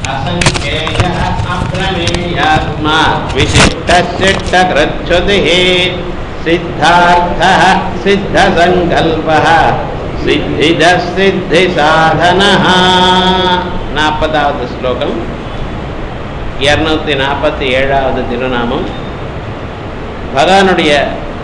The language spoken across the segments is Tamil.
असङ्ख्येयः अप्रमेयात्मा विशिष्टशिष्टकृच्छुतिः सिद्धार्थः सिद्धसङ्कल्पः सिद्धिदः सिद्धिसाधनः நாற்பதாவது ஸ்லோகம் இரநூத்தி நாற்பத்தி ஏழாவது திருநாமம் பகவானுடைய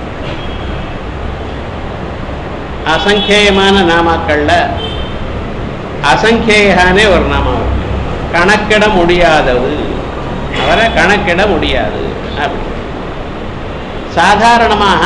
அசங்கேயமான நாமாக்கள்ல அசங்கேயானே ஒரு நாமம் இருக்கு. கணக்கிட முடியாதது அவரை கணக்கிட முடியாது அப்படி சாதாரணமாக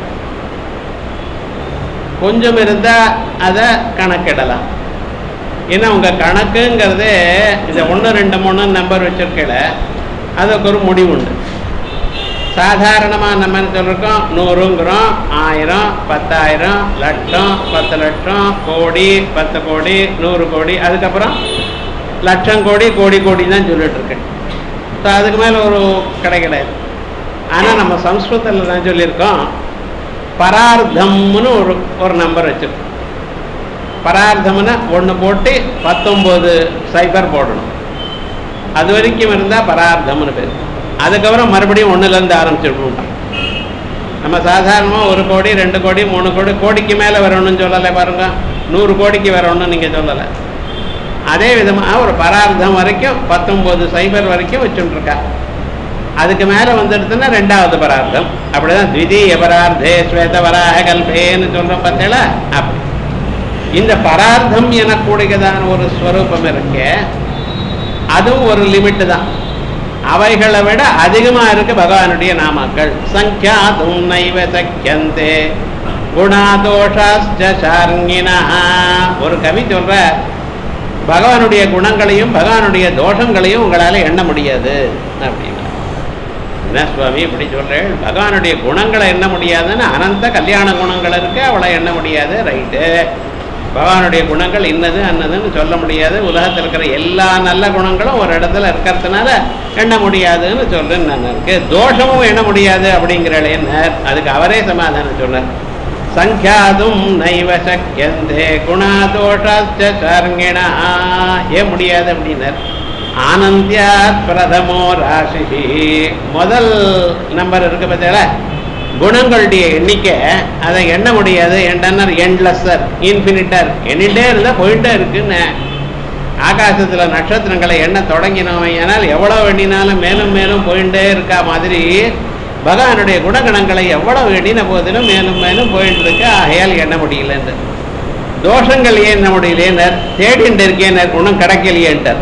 கொஞ்சம் இருந்தால் அதை கணக்கிடலாம் ஏன்னா உங்கள் கணக்குங்கிறது இந்த ஒன்று ரெண்டு மூணு நம்பர் வச்சுருக்கல அதுக்கு ஒரு முடிவு உண்டு சாதாரணமாக நம்ம என்ன சொல்லிருக்கோம் நூறுங்கிறோம் ஆயிரம் பத்தாயிரம் லட்சம் பத்து லட்சம் கோடி பத்து கோடி நூறு கோடி அதுக்கப்புறம் லட்சம் கோடி கோடி கோடி தான் சொல்லிட்டு இருக்கேன் ஸோ அதுக்கு மேலே ஒரு கடை கிடையாது ஆனால் நம்ம சம்ஸ்கிருதத்தில் தான் சொல்லியிருக்கோம் பரார்த்தம்னு ஒரு ஒரு நம்பர் வச்சுருக்கோம் பரார்த்தம்னா ஒன்று போட்டு பத்தொம்போது சைபர் போடணும் அது வரைக்கும் இருந்தால் பரார்த்தம்னு பேர் அதுக்கப்புறம் மறுபடியும் ஒன்றுலேருந்து ஆரம்பிச்சிடணும் நம்ம சாதாரணமாக ஒரு கோடி ரெண்டு கோடி மூணு கோடி கோடிக்கு மேலே வரணும்னு சொல்லலை பாருங்க நூறு கோடிக்கு வரணும்னு நீங்கள் சொல்லலை அதே விதமாக ஒரு பரார்த்தம் வரைக்கும் பத்தொம்போது சைபர் வரைக்கும் வச்சுட்டுருக்கா அதுக்கு மேலே வந்துடுதுன்னா ரெண்டாவது பரார்த்தம் அப்படிதான் த்விதீய பரார்த்தே ஸ்வேத வராக கல்பேன்னு சொல்கிறோம் பார்த்தீங்களா அப்படி இந்த பரார்த்தம் எனக்கூடியதான ஒரு ஸ்வரூபம் இருக்கே அதுவும் ஒரு லிமிட்டு தான் அவைகளை விட அதிகமாக இருக்கு பகவானுடைய நாமக்கள் சங்கியாதும் நைவ சக்கியந்தே குணாதோஷார்ங்கினா ஒரு கவி சொல்ற பகவானுடைய குணங்களையும் பகவானுடைய தோஷங்களையும் உங்களால் எண்ண முடியாது அப்படின்னா என்ன சுவாமி இப்படி சொல்றேன் பகவானுடைய குணங்களை எண்ண முடியாதுன்னு அனந்த கல்யாண குணங்கள் இருக்கு அவளை எண்ண முடியாது ரைட்டு பகவானுடைய குணங்கள் இன்னது அன்னதுன்னு சொல்ல முடியாது உலகத்தில் இருக்கிற எல்லா நல்ல குணங்களும் ஒரு இடத்துல இருக்கிறதுனால எண்ண முடியாதுன்னு சொல்றேன் நான் இருக்கு தோஷமும் எண்ண முடியாது அப்படிங்கிறேன் அதுக்கு அவரே சமாதானம் சொன்னார் சங்கியாதும் நைவ சக்கியந்தே குணாதோஷார்ங்கிணா ஏன் முடியாது அப்படின்னார் ஆனந்தியாத் பிரதமோ ராசி முதல் நம்பர் இருக்கு பார்த்தீங்களா குணங்களுடைய எண்ணிக்கை அதை எண்ண முடியாது எண்டனர் எண்ட்லெஸ்ஸர் இன்ஃபினிட்டர் எண்ணிட்டே இருந்தால் போயிட்டே இருக்குன்னு ஆகாசத்தில் நட்சத்திரங்களை எண்ண தொடங்கினோம் ஏனால் எவ்வளோ எண்ணினாலும் மேலும் மேலும் போயிட்டே இருக்கா மாதிரி பகவானுடைய குணகணங்களை எவ்வளவு எண்ணின போதிலும் மேலும் மேலும் போயிட்டு இருக்கு ஆகையால் எண்ண முடியலன்னு தோஷங்கள் ஏன் எண்ண முடியலேன்னர் தேடிட்டு இருக்கேன்னர் ஒன்றும் கிடைக்கலையேன்ட்டார்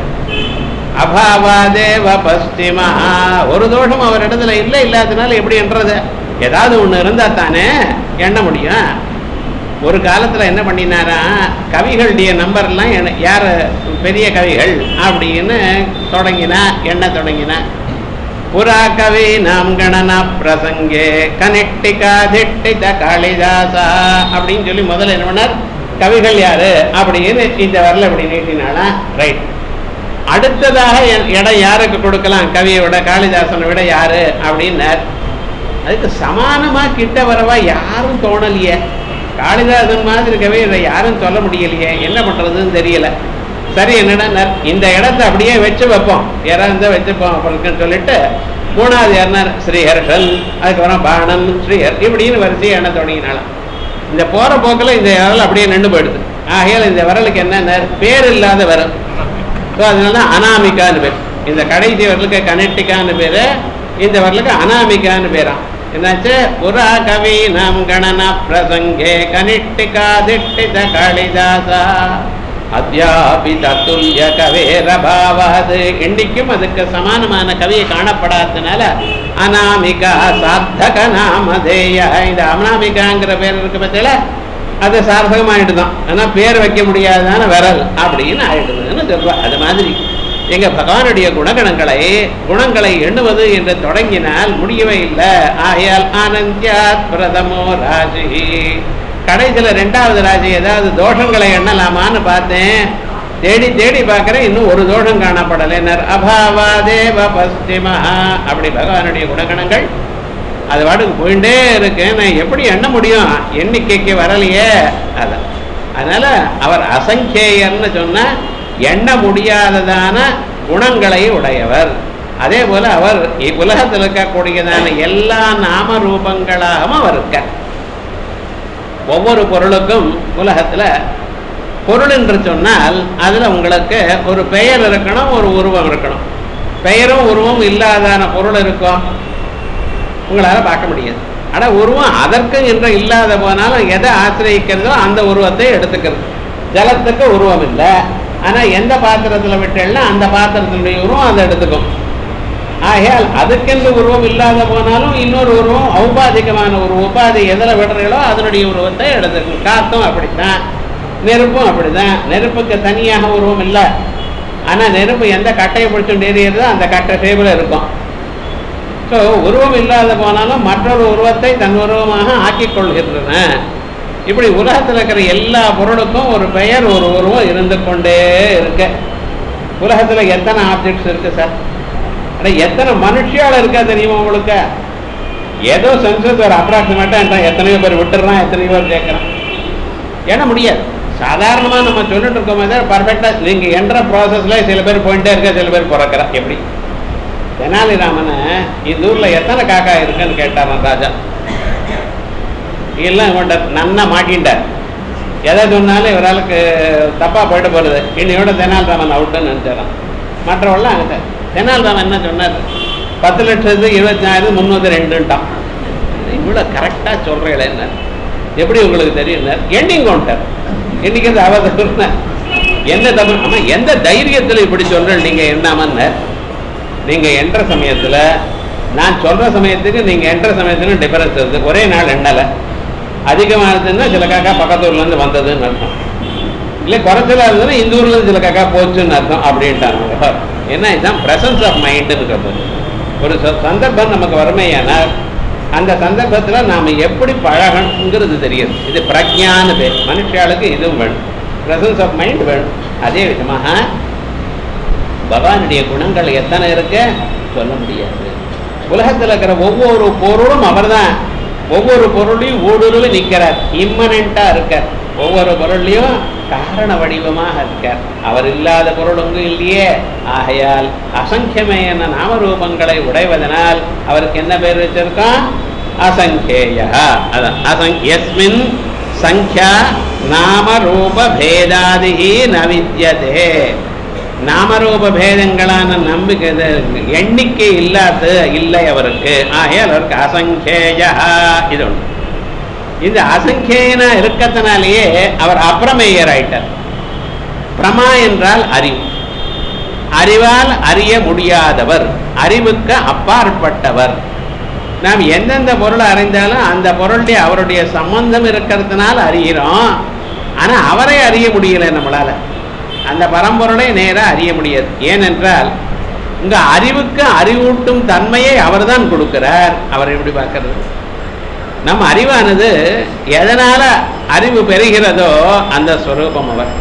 அபாவாதேவ பஸ்டிமா ஒரு தோஷம் அவர் இடத்துல இல்லை இல்லாதனால எப்படி என்றது ஏதாவது ஒன்று இருந்தால் தானே எண்ண முடியும் ஒரு காலத்தில் என்ன பண்ணினாரா கவிகளுடைய நம்பர்லாம் எண்ண யார் பெரிய கவிகள் அப்படின்னு தொடங்கினா எண்ண தொடங்கினா புறா கவி நாம் கணனா பிரசங்கே கனெக்டிகா திட்டித காளிதாசா அப்படின்னு சொல்லி முதல்ல என்ன பண்ணார் கவிகள் யாரு அப்படின்னு இந்த வரல இப்படி நீட்டினானா ரைட் அடுத்ததாக இடம் யாருக்கு கொடுக்கலாம் கவியை விட காளிதாசனை விட யாரு அப்படின்னார் அதுக்கு சமானமா கிட்ட வரவா யாரும் தோணலையே காளிதாசன் மாதிரி கவி இதை யாரும் சொல்ல முடியலையே என்ன பண்றதுன்னு தெரியல சரி என்னடா இந்த இடத்த அப்படியே வச்சு வைப்போம் யாராவது வச்சுப்போம் அப்படின்னு சொல்லிட்டு மூணாவது யாருனார் ஸ்ரீஹர்ஷன் அதுக்கப்புறம் பாணன் ஸ்ரீஹர் இப்படின்னு வரிசையை எண்ண தொடங்கினாலாம் இந்த போற போக்கில் இந்த விரல் அப்படியே நின்று போயிடுது ஆகையால் இந்த விரலுக்கு என்ன பேர் இல்லாத விரல் ஸோ அதனால அனாமிகான்னு பேர் இந்த கடைசி வரலுக்கு கனெக்டிக்கான்னு பேர் இந்த வரலுக்கு அனாமிகான்னு பேராம் என்னாச்சு புறா கவி நாம் கணன பிரசங்கே கனிட்டிகா திட்டித காளிதாசா அத்தியாபி தத்துல்ய கவேரபாவாது இன்னைக்கும் அதுக்கு சமானமான கவியை காணப்படாததுனால அனாமிகா சாத்தக நாமதேய இந்த அனாமிகாங்கிற பேர் இருக்கு பத்தியில அது சார்த்தகமாயிடுதான் ஆனால் பேர் வைக்க முடியாதான விரல் அப்படின்னு ஆயிடுதுன்னு சொல்வா அது மாதிரி எங்க பகவானுடைய குணகணங்களை குணங்களை எண்ணுவது என்று தொடங்கினால் முடியவே இல்லை ஆகையால் ஆனந்தியாத் பிரதமோ ராஜி கடைசியில் ரெண்டாவது ராஜி ஏதாவது தோஷங்களை எண்ணலாமான்னு பார்த்தேன் தேடி தேடி பார்க்குறேன் இன்னும் ஒரு தோஷம் காணப்படலைனர் அபாவாதேவ பஸ்டிமா அப்படி பகவானுடைய குணகணங்கள் அது பாட்டுக்கு போயிட்டே இருக்கு நான் எப்படி எண்ண முடியும் எண்ணிக்கைக்கு வரலையே அதான் அதனால அவர் அசங்கேயர்னு சொன்னா எண்ண முடியாததான குணங்களை உடையவர் அதே போல அவர் உலகத்தில் இருக்கக்கூடியதான எல்லா நாம ரூபங்களாகவும் அவர் இருக்கார் ஒவ்வொரு பொருளுக்கும் உலகத்துல பொருள் என்று சொன்னால் அதுல உங்களுக்கு ஒரு பெயர் இருக்கணும் ஒரு உருவம் இருக்கணும் பெயரும் உருவம் இல்லாதான பொருள் இருக்கும் உங்களால பார்க்க முடியாது ஆனா உருவம் அதற்கு என்று இல்லாத போனாலும் எதை ஆசிரியக்கிறதோ அந்த உருவத்தை எடுத்துக்கிறது ஜலத்துக்கு உருவம் இல்லை ஆனா எந்த பாத்திரத்துல விட்டேன்னா அந்த பாத்திரத்தினுடைய உருவம் அதை எடுத்துக்கும் ஆகையால் அதுக்கென்று உருவம் இல்லாத போனாலும் இன்னொரு உருவம் ஔபாதிகமான ஒரு உபாதி எதில் விடுறீங்களோ அதனுடைய உருவத்தை எடுத்துக்கும் காத்தும் அப்படித்தான் நெருப்பும் அப்படிதான் நெருப்புக்கு தனியாக உருவம் இல்லை ஆனா நெருப்பு எந்த கட்டையை பிடிச்சுட்டு எறியறதோ அந்த கட்டை டேபிள் இருக்கும் ஸோ உருவம் இல்லாத போனாலும் மற்றொரு உருவத்தை தன் உருவமாக ஆக்கிக் கொள்கின்றன இப்படி உலகத்தில் இருக்கிற எல்லா பொருளுக்கும் ஒரு பெயர் ஒரு உருவம் இருந்து கொண்டே இருக்கு உலகத்துல எத்தனை ஆப்ஜெக்ட்ஸ் இருக்கு சார் அட எத்தனை மனுஷியால இருக்கா தெரியுமா உங்களுக்கு ஏதோ சென்சஸ் ஒரு அப்ராக்சிமேட்டா எத்தனையோ பேர் விட்டுறான் எத்தனையோ பேர் கேட்கறான் ஏன்னா முடியாது சாதாரணமா நம்ம சொல்லிட்டு இருக்கோமே தான் பர்ஃபெக்டா நீங்க என்ற ப்ராசஸ்ல சில பேர் போயிட்டே இருக்க சில பேர் பிறக்கிறா எப்படி தெனாலிராமனை இந்த ஊர்ல எத்தனை காக்கா இருக்குன்னு கேட்டாராம் ராஜா எல்லாம் இவன்ட நன்னா மாட்டின்ட்டார் எதை சொன்னாலும் இவராளுக்கு தப்பா போயிட்டு போறது இன்னையோட தெனாலிராமன் அவுட்டுன்னு நினைச்சாராம் மற்றவெல்லாம் அங்கிட்ட தெனாலிராமன் என்ன சொன்னார் பத்து லட்சத்து இருபத்தி நாலு முந்நூற்றி ரெண்டுன்ட்டான் இவ்வளோ கரெக்டாக சொல்கிறீங்களே என்ன எப்படி உங்களுக்கு தெரியும் எண்டிங் கவுண்டர் இன்னைக்கு இந்த அவதூறு எந்த தப்பு ஆமா எந்த தைரியத்தில் இப்படி சொல்றேன் நீங்க என்னாமன்னு நீங்க என்ற சமயத்துல நான் சொல்ற சமயத்துக்கு நீங்க என்ற சமயத்துக்கு டிஃபரன்ஸ் இருக்கு ஒரே நாள் எண்ணல அதிகமா இருந்ததுன்னா சில காக்கா பக்கத்தூர்ல இருந்து வந்ததுன்னு அர்த்தம் இல்லை குறைச்சலா இருந்ததுன்னா இந்த ஊர்ல இருந்து சில காக்கா போச்சுன்னு அர்த்தம் அப்படின்ட்டாங்க என்ன இதுதான் பிரசன்ஸ் ஆஃப் மைண்டுன்னு ஒரு ச- சந்தர்ப்பம் நமக்கு வறுமையானால் அந்த சந்தர்ப்பத்துல நாம எப்படி பழகணுங்கிறது தெரியும் இது பிரஜான்னு பேர் மனுஷாளுக்கு இதுவும் வேணும் பிரசன்ஸ் ஆஃப் மைண்ட் வேணும் அதே விதமாக பகவானுடைய குணங்கள் எத்தனை இருக்கு சொல்ல முடியாது உலகத்துல இருக்கிற ஒவ்வொரு பொருளும் அவர்தான் ஒவ்வொரு பொருளையும் ஊடுருவி நிற்கிறார் இம்மனண்டா இருக்கார் ஒவ்வொரு பொருள்லையும் காரண வடிவமாக இருக்கார் அவர் இல்லாத பொருள் ஒன்றும் இல்லையே ஆகையால் அசங்கியமேன நாமரூபங்களை உடைவதனால் அவருக்கு என்ன பேர் வச்சிருக்கோம் அசங்கேய அதான் அசங் எஸ்மின் சங்கியா நாமரூப பேதாதிகி ந வித்யதே நாமரூப பேதங்களான நம்பிக்கை இது எண்ணிக்கை இல்லாத இல்லை அவருக்கு ஆகையால் அவருக்கு அசங்கேய இது ஒன்று இந்த அசங்கேயனா இருக்கத்தினாலேயே அவர் அப்பிரமேயர் ஆயிட்டார் பிரமா என்றால் அறிவு அறிவால் அறிய முடியாதவர் அறிவுக்கு அப்பாற்பட்டவர் நாம் எந்தெந்த பொருளை அறிந்தாலும் அந்த பொருளுடைய அவருடைய சம்பந்தம் இருக்கிறதுனால அறிகிறோம் ஆனா அவரை அறிய முடியல நம்மளால அந்த பரம்பொருளை நேரா அறிய முடியாது ஏனென்றால் உங்க அறிவுக்கு அறிவூட்டும் தன்மையை அவர்தான் கொடுக்கிறார் அவர் எப்படி பார்க்கறது நம்ம அறிவானது எதனால அறிவு பெறுகிறதோ அந்த ஸ்வரூபம் அவர்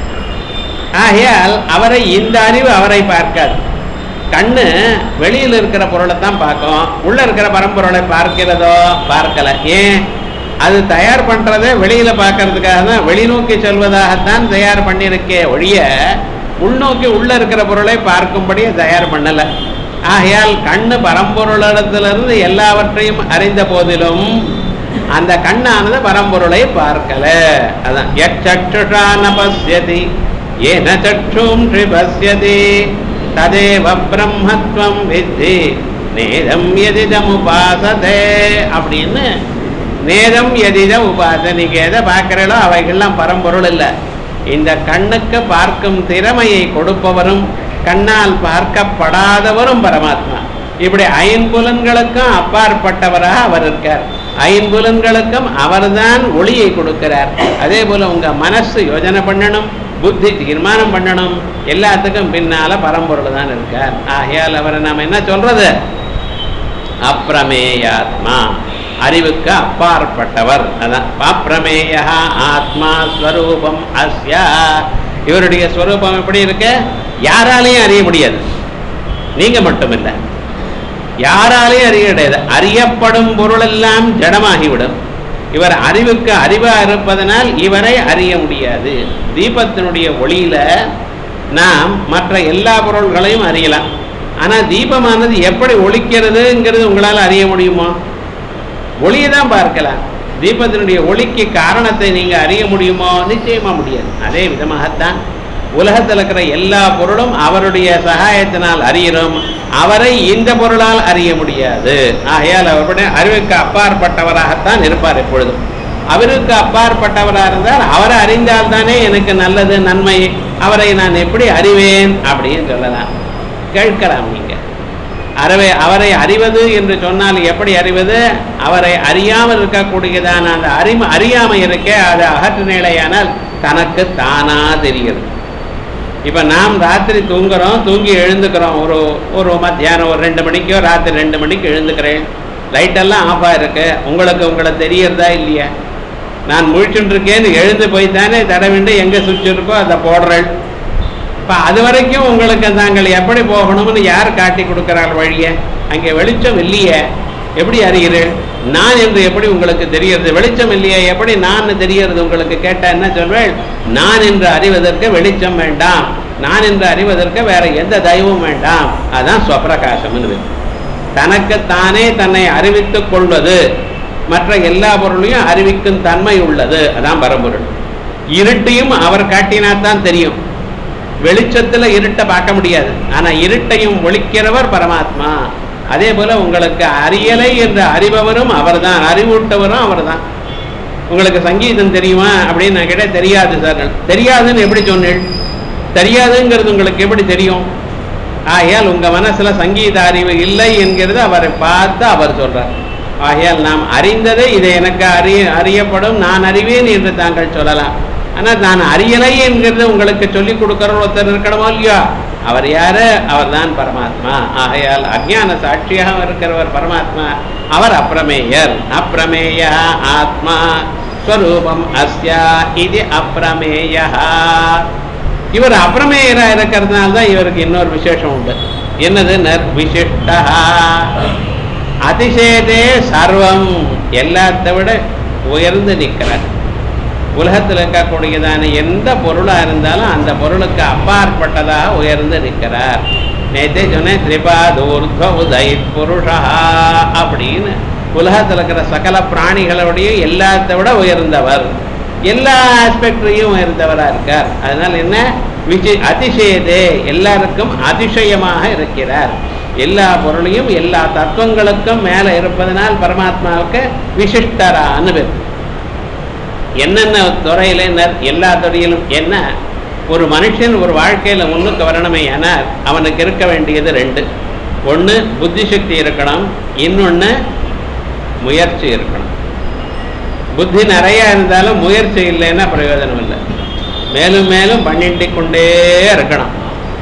ஆகையால் அவரை இந்த அறிவு அவரை பார்க்காது கண்ணு வெளியில் இருக்கிற பொருளை தான் பார்க்கும் உள்ள இருக்கிற பரம்பொருளை பார்க்கிறதோ பார்க்கல ஏன் அது தயார் பண்றதே வெளியில பார்க்கறதுக்காக தான் வெளிநோக்கி செல்வதாகத்தான் தயார் பண்ணியிருக்கே ஒழிய உள்நோக்கி உள்ள இருக்கிற பொருளை பார்க்கும்படியே தயார் பண்ணல ஆகையால் கண்ணு பரம்பொருளிடத்திலிருந்து எல்லாவற்றையும் அறிந்த போதிலும் அந்த கண்ணானது பரம்பொருளை பார்க்கல அதான் யக்ஷுஷா ந பசியதி ஏன சற்றும் பசியதி ததேவ பிரம்மத்வம் வித்தி நேதம் எதிதம் உபாசதே அப்படின்னு நேதம் எதித உபாச நீங்க எதை பார்க்கிறீங்களோ அவைகள்லாம் பரம்பொருள் இல்லை இந்த கண்ணுக்கு பார்க்கும் திறமையை கொடுப்பவரும் கண்ணால் பார்க்கப்படாதவரும் பரமாத்மா இப்படி ஐம்புலன்களுக்கும் அப்பாற்பட்டவராக அவர் இருக்கார் ஐம்புலன்களுக்கும் அவர்தான் ஒளியை கொடுக்கிறார் அதே போல உங்க மனசு யோஜனை பண்ணணும் புத்தி தீர்மானம் பண்ணணும் எல்லாத்துக்கும் பின்னால பரம்பொருள் தான் இருக்கார் ஆகையால் அவரை நாம என்ன சொல்றது அப்பிரமேயாத்மா அறிவுக்கு அப்பாற்பட்டவர் அதான் அப்பிரமேய ஆத்மா ஸ்வரூபம் அஸ்யா இவருடைய ஸ்வரூபம் எப்படி இருக்கு யாராலையும் அறிய முடியாது நீங்க மட்டும் இல்லை யாராலையும் அறிய கிடையாது அறியப்படும் பொருளெல்லாம் ஜடமாகிவிடும் இவர் அறிவுக்கு அறிவா இருப்பதனால் இவரை அறிய முடியாது தீபத்தினுடைய ஒளியில நாம் மற்ற எல்லா பொருள்களையும் அறியலாம் ஆனா தீபமானது எப்படி ஒழிக்கிறதுங்கிறது உங்களால் அறிய முடியுமா ஒளியை தான் பார்க்கலாம் தீபத்தினுடைய ஒளிக்கு காரணத்தை நீங்க அறிய முடியுமோ நிச்சயமா முடியாது அதே விதமாகத்தான் உலகத்தில் இருக்கிற எல்லா பொருளும் அவருடைய சகாயத்தினால் அறியணும் அவரை இந்த பொருளால் அறிய முடியாது ஆகையால் அவருடைய அறிவுக்கு அப்பாற்பட்டவராகத்தான் இருப்பார் எப்பொழுதும் அவருக்கு அப்பாற்பட்டவராக இருந்தால் அவரை அறிந்தால் தானே எனக்கு நல்லது நன்மை அவரை நான் எப்படி அறிவேன் அப்படின்னு சொல்லலாம் கேட்கலாம் நீங்க அறவே அவரை அறிவது என்று சொன்னால் எப்படி அறிவது அவரை அறியாமல் இருக்கக்கூடியதான அந்த அறிம அறியாமை இருக்கே அது அகற்று நிலையானால் தனக்கு தானா தெரிகிறது இப்போ நாம் ராத்திரி தூங்குறோம் தூங்கி எழுந்துக்கிறோம் ஒரு ஒரு மத்தியானம் ஒரு ரெண்டு மணிக்கோ ராத்திரி ரெண்டு மணிக்கு எழுந்துக்கிறேன் லைட்டெல்லாம் ஆஃபாக இருக்கு உங்களுக்கு உங்களை தெரியறதா இல்லையா நான் முழிச்சுட்டு இருக்கேன்னு எழுந்து போய் தானே தடவிண்டு எங்கே சுவிட்ச் இருக்கோ அதை போடுறேன் இப்போ அது வரைக்கும் உங்களுக்கு தாங்கள் எப்படி போகணும்னு யார் காட்டி கொடுக்குறாள் வழியை அங்கே வெளிச்சம் இல்லையே எப்படி அறிகிறேன் நான் என்று எப்படி உங்களுக்கு தெரியறது வெளிச்சம் இல்லையே எப்படி நான் தெரியறது உங்களுக்கு கேட்டா என்ன சொல்வேன் நான் என்று அறிவதற்கு வெளிச்சம் வேண்டாம் நான் என்று அறிவதற்கு வேற எந்த தெய்வமும் வேண்டாம் அதான் ஸ்வப்பிரகாசம்னு தனக்கு தானே தன்னை அறிவித்துக் கொள்வது மற்ற எல்லா பொருளையும் அறிவிக்கும் தன்மை உள்ளது அதான் பரம்பொருள் இருட்டையும் அவர் காட்டினாத்தான் தெரியும் வெளிச்சத்துல இருட்டை பார்க்க முடியாது ஆனா இருட்டையும் ஒழிக்கிறவர் பரமாத்மா அதே போல உங்களுக்கு அறியலை என்ற அறிபவரும் அவர்தான் அறிவூட்டவரும் அவர்தான் உங்களுக்கு சங்கீதம் தெரியுமா அப்படின்னு நான் கேட்டேன் தெரியாது சார் தெரியாதுன்னு எப்படி சொன்னேன் தெரியாதுங்கிறது உங்களுக்கு எப்படி தெரியும் ஆகையால் உங்க மனசுல சங்கீத அறிவு இல்லை என்கிறது அவரை பார்த்து அவர் சொல்றார் ஆகையால் நாம் அறிந்ததை இது எனக்கு அறிய அறியப்படும் நான் அறிவேன் என்று தாங்கள் சொல்லலாம் ஆனால் நான் அறியலை என்கிறது உங்களுக்கு சொல்லிக் கொடுக்கிற ஒருத்தர் இருக்கணுமோ இல்லையோ அவர் யாரு அவர் தான் பரமாத்மா ஆகையால் அஜ்ஞான சாட்சியாக இருக்கிறவர் பரமாத்மா அவர் அப்பிரமேயர் அப்பிரமேய ஆத்மா ஸ்வரூபம் அஸ்யா இது அப்பிரமேய இவர் அப்பிரமேயரா இருக்கிறதுனால தான் இவருக்கு இன்னொரு விசேஷம் உண்டு என்னது நர் விசிஷ்டா அதிசேதே சர்வம் எல்லாத்தை விட உயர்ந்து நிற்கிறார் உலகத்தில் இருக்கக்கூடியதான எந்த பொருளாக இருந்தாலும் அந்த பொருளுக்கு அப்பாற்பட்டதாக உயர்ந்து நிற்கிறார் நேற்றே சொன்னேன் திரிபாதூர்த்வ உதயித் புருஷா அப்படின்னு உலகத்தில் இருக்கிற சகல பிராணிகளோடைய எல்லாத்தை விட உயர்ந்தவர் எல்லா ஆஸ்பெக்ட்லையும் உயர்ந்தவராக இருக்கார் அதனால் என்ன விஜய் அதிசயதே எல்லாருக்கும் அதிசயமாக இருக்கிறார் எல்லா பொருளையும் எல்லா தத்துவங்களுக்கும் மேலே இருப்பதனால் பரமாத்மாவுக்கு விசிஷ்டரான்னு பேர் என்னென்ன துறையில எல்லா துறையிலும் என்ன ஒரு மனுஷன் ஒரு வாழ்க்கையில முன்னுக்கு வரணுமே ஆனால் அவனுக்கு இருக்க வேண்டியது ரெண்டு ஒன்று புத்தி சக்தி இருக்கணும் இன்னொன்று முயற்சி இருக்கணும் புத்தி நிறைய இருந்தாலும் முயற்சி இல்லைன்னா பிரயோஜனம் இல்லை மேலும் மேலும் பண்ணிட்டு கொண்டே இருக்கணும்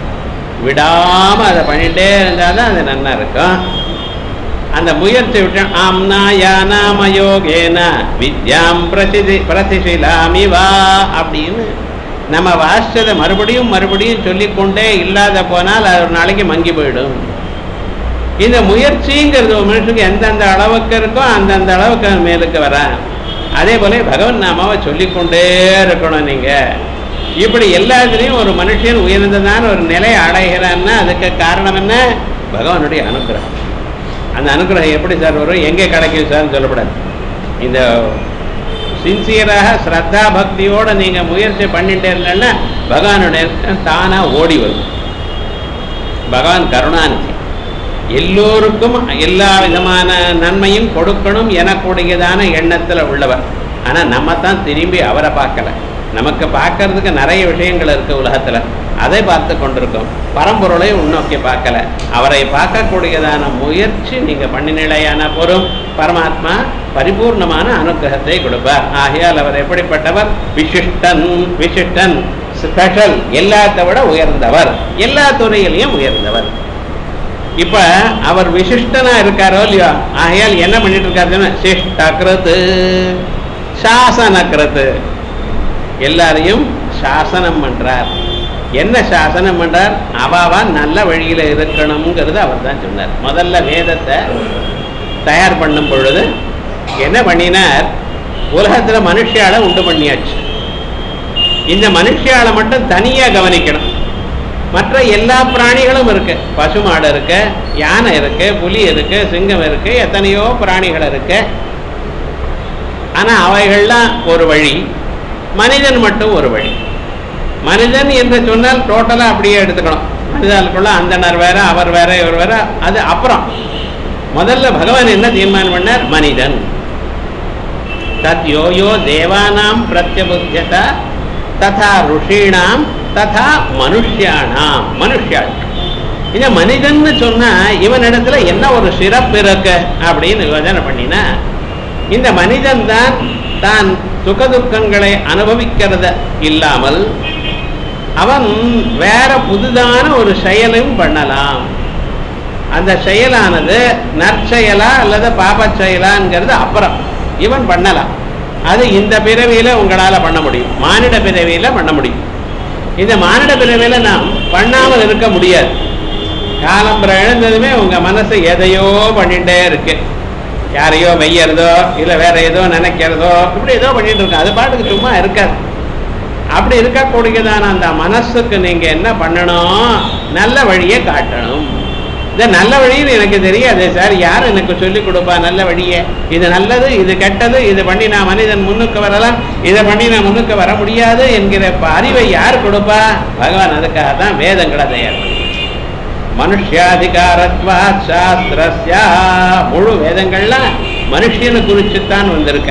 விடாம அதை பண்ணிட்டே இருந்தாதான் அது நல்லா இருக்கும் அந்த முயற்சி விட்டு ஆம்னா யானாமயோகேன வித்யாம் பிரசிதி பிரதிசிலாமி வா அப்படின்னு நம்ம வாசிச்சதை மறுபடியும் மறுபடியும் சொல்லிக்கொண்டே இல்லாத போனால் அது ஒரு நாளைக்கு மங்கி போயிடும் இந்த முயற்சிங்கிறது ஒரு மனுஷனுக்கு எந்தெந்த அளவுக்கு இருக்கோ அந்தந்த அளவுக்கு அவன் மேலுக்கு வர அதே போல பகவன் நாமாவை சொல்லிக்கொண்டே இருக்கணும் நீங்க இப்படி எல்லாத்துலேயும் ஒரு மனுஷன் உயர்ந்ததான ஒரு நிலை அடைகிறான்னா அதுக்கு காரணம் என்ன பகவானுடைய அனுகிரகம் அந்த அனுகிரகம் எப்படி சார் வரும் எங்கே கிடைக்கும் சார்னு சொல்லக்கூடாது இந்த சின்சியராக ஸ்ரத்தா பக்தியோட நீங்க முயற்சி பண்ணிட்டே இருந்தேன்னா பகவானுடைய தானா ஓடி வரும் பகவான் கருணாநிதி எல்லோருக்கும் எல்லா விதமான நன்மையும் கொடுக்கணும் எனக்கூடியதான எண்ணத்துல உள்ளவர் ஆனா நம்ம தான் திரும்பி அவரை பார்க்கல நமக்கு பார்க்கறதுக்கு நிறைய விஷயங்கள் இருக்கு உலகத்துல அதை பார்த்து கொண்டிருக்கோம் பரம்பொருளை உன்னோக்கி பார்க்கல அவரை பார்க்கக்கூடியதான முயற்சி நீங்க பண்ணினிலையான பொறும் பரமாத்மா பரிபூர்ணமான அனுகிரகத்தை கொடுப்பார் ஆகையால் அவர் எப்படிப்பட்டவர் விசிஷ்டன் விசிஷ்டன் ஸ்பெஷல் எல்லாத்தை விட உயர்ந்தவர் எல்லா துறையிலையும் உயர்ந்தவர் இப்ப அவர் விசிஷ்டனா இருக்காரோ இல்லையோ ஆகையால் என்ன பண்ணிட்டு இருக்காருன்னா சிஷ்டக்ரது சாசனக்ரது எல்லாரையும் சாசனம் பண்றார் என்ன சாசனம் பண்றார் அவாவா நல்ல வழியில இருக்கணுங்கிறது அவர் தான் சொன்னார் முதல்ல வேதத்தை தயார் பண்ணும் பொழுது என்ன பண்ணினார் உலகத்துல மனுஷியால உண்டு பண்ணியாச்சு இந்த மனுஷியால மட்டும் தனியா கவனிக்கணும் மற்ற எல்லா பிராணிகளும் இருக்கு பசுமாடு இருக்கு யானை இருக்கு புலி இருக்கு சிங்கம் இருக்கு எத்தனையோ பிராணிகள் இருக்கு ஆனா அவைகள்லாம் ஒரு வழி மனிதன் மட்டும் ஒரு வழி மனிதன் என்று சொன்னால் டோட்டலா அப்படியே எடுத்துக்கணும் மனிதனுக்குள்ள அந்தனர் வேற அவர் வேற இவர் வேற அது அப்புறம் முதல்ல பகவான் என்ன தீர்மானம் பண்ணார் மனிதன் தத் யோ யோ தேவானாம் பிரத்யபுத்தியத ததா ருஷீணாம் ததா மனுஷ்யானாம் மனுஷ்யாள் இந்த மனிதன்னு சொன்னா இவனிடத்துல என்ன ஒரு சிறப்பு இருக்கு அப்படின்னு யோஜனை பண்ணினா இந்த மனிதன் தான் தான் சுகதுக்கங்களை அனுபவிக்கிறத இல்லாமல் அவன் வேற புதுதான ஒரு செயலையும் பண்ணலாம் அந்த செயலானது நற்செயலா அல்லது பாபச் செயலாங்கிறது அப்புறம் இவன் பண்ணலாம் அது இந்த பிறவியில உங்களால பண்ண முடியும் மானிட பிறவியில பண்ண முடியும் இந்த மானிட பிறவியில நாம் பண்ணாமல் இருக்க முடியாது காலம்புற எழுந்ததுமே உங்க மனசு எதையோ பண்ணிட்டே இருக்கு யாரையோ வெய்யறதோ இல்ல வேற ஏதோ நினைக்கிறதோ இப்படி ஏதோ பண்ணிட்டு இருக்கு அது பாட்டுக்கு சும்மா இருக்காது அப்படி இருக்கக்கூடியதான அந்த மனசுக்கு நீங்க என்ன பண்ணணும் நல்ல வழியை காட்டணும் இந்த நல்ல வழின்னு எனக்கு தெரியாது சார் யார் எனக்கு சொல்லி கொடுப்பா நல்ல வழியை இது நல்லது இது கெட்டது இது பண்ணி நான் மனிதன் முன்னுக்கு வரலாம் இதை பண்ணி நான் முன்னுக்கு வர முடியாது என்கிற ப- அறிவை யார் கொடுப்பா பகவான் அதுக்காக தான் வேதங்களை தயார் பண்ணி மனுஷியாதிகாரத்வா சாஸ்திரஸ்யா முழு வேதங்கள்லாம் மனுஷனை குறிச்சுத்தான் வந்திருக்க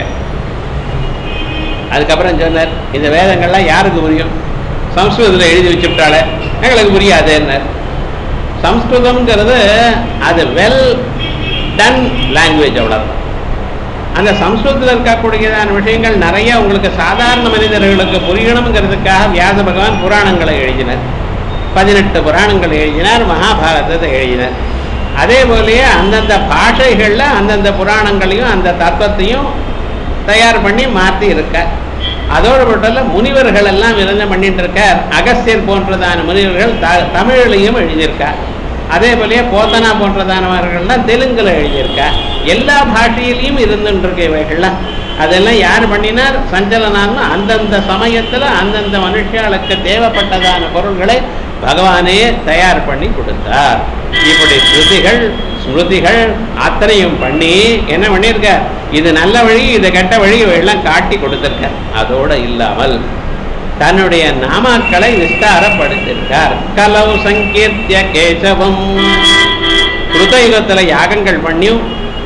அதுக்கப்புறம் சொன்னார் இந்த வேதங்கள்லாம் யாருக்கு புரியும் சம்ஸ்கிருதத்தில் எழுதி வச்சுட்டாலே எங்களுக்கு புரியாதுன்னார் சம்ஸ்கிருதம்ங்கிறது அது வெல் டன் லாங்குவேஜ் அவ்வளோதான் அந்த சம்ஸ்கிருதத்தில் இருக்கக்கூடியதான விஷயங்கள் நிறைய உங்களுக்கு சாதாரண மனிதர்களுக்கு புரியணுங்கிறதுக்காக வியாச பகவான் புராணங்களை எழுதினார் பதினெட்டு புராணங்கள் எழுதினார் மகாபாரதத்தை எழுதினார் அதே போலயே அந்தந்த பாஷைகளில் அந்தந்த புராணங்களையும் அந்த தத்துவத்தையும் தயார் பண்ணி மாற்றி இருக்கார் அதோடு மட்டும் இல்ல, முனிவர்கள் எல்லாம் என்ன பண்ணிட்டு இருக்கார் அகஸ்தியர் போன்றதான முனிவர்கள் த தமிழிலையும் எழுதியிருக்கார் அதே போலயே போத்தனா போன்றதானவர்கள்லாம் தெலுங்குல எழுதியிருக்கார் எல்லா பாஷையிலையும் இருந்துட்டு இருக்கு இவைகள்லாம் அதெல்லாம் யார் பண்ணினார் சஞ்சலனான்னு அந்தந்த சமயத்துல அந்தந்த மனுஷர்களுக்கு தேவைப்பட்டதான பொருள்களை பகவானே தயார் பண்ணி கொடுத்தார் இப்படி ஸ்ருதிகள் ஸ்மிருதிகள் அத்தனையும் பண்ணி என்ன பண்ணியிருக்கார் இது நல்ல வழி இது கெட்ட வழி எல்லாம் காட்டி கொடுத்திருக்கார் அதோட இல்லாமல் தன்னுடைய நாமாக்களை விஸ்தாரப்படுத்தியிருக்கார் கலவு சங்கீர்த்திய கேசவம் கிருதயுகத்துல யாகங்கள் பண்ணியும்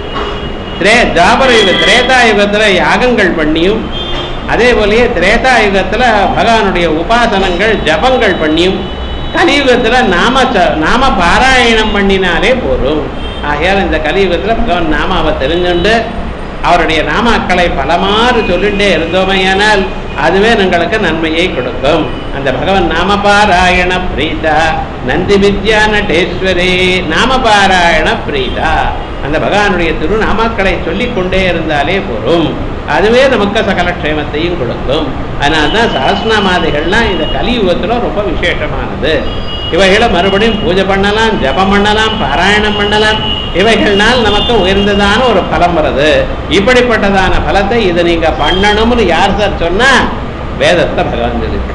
திரே தாபர யுக திரேதா யுகத்துல யாகங்கள் பண்ணியும் அதே போலயே திரேதா யுகத்துல பகவானுடைய உபாசனங்கள் ஜபங்கள் பண்ணியும் கலியுகத்துல நாம ச- நாம பாராயணம் பண்ணினாலே போதும் ஆகையால் இந்த கலியுகத்துல பகவான் நாமாவை தெரிஞ்சுண்டு அவருடைய நாமாக்களை பலமாறு சொல்லிட்டே இருந்தோமையானால் அதுவே எங்களுக்கு நன்மையை கொடுக்கும் அந்த பகவன் நாமபாராயண பிரீதா நந்தி வித்யா நடேஸ்வரி நாமபாராயண பிரீதா அந்த பகவானுடைய திருநாமாக்களை சொல்லிக் கொண்டே இருந்தாலே போரும் அதுவே நமக்கு சகல க்ஷேமத்தையும் கொடுக்கும் அதனால தான் சஹஸ்ரநாமாதிகள்லாம் இந்த கலியுகத்துல ரொம்ப விசேஷமானது இவைகளை மறுபடியும் பூஜை பண்ணலாம் ஜபம் பண்ணலாம் பாராயணம் பண்ணலாம் இவைகள்னால் நமக்கு உயர்ந்ததான ஒரு பலம் வருது இப்படிப்பட்டதான பலத்தை இதை நீங்க பண்ணணும்னு யார் சார் சொன்னா வேதத்தை பகவான் இருக்கு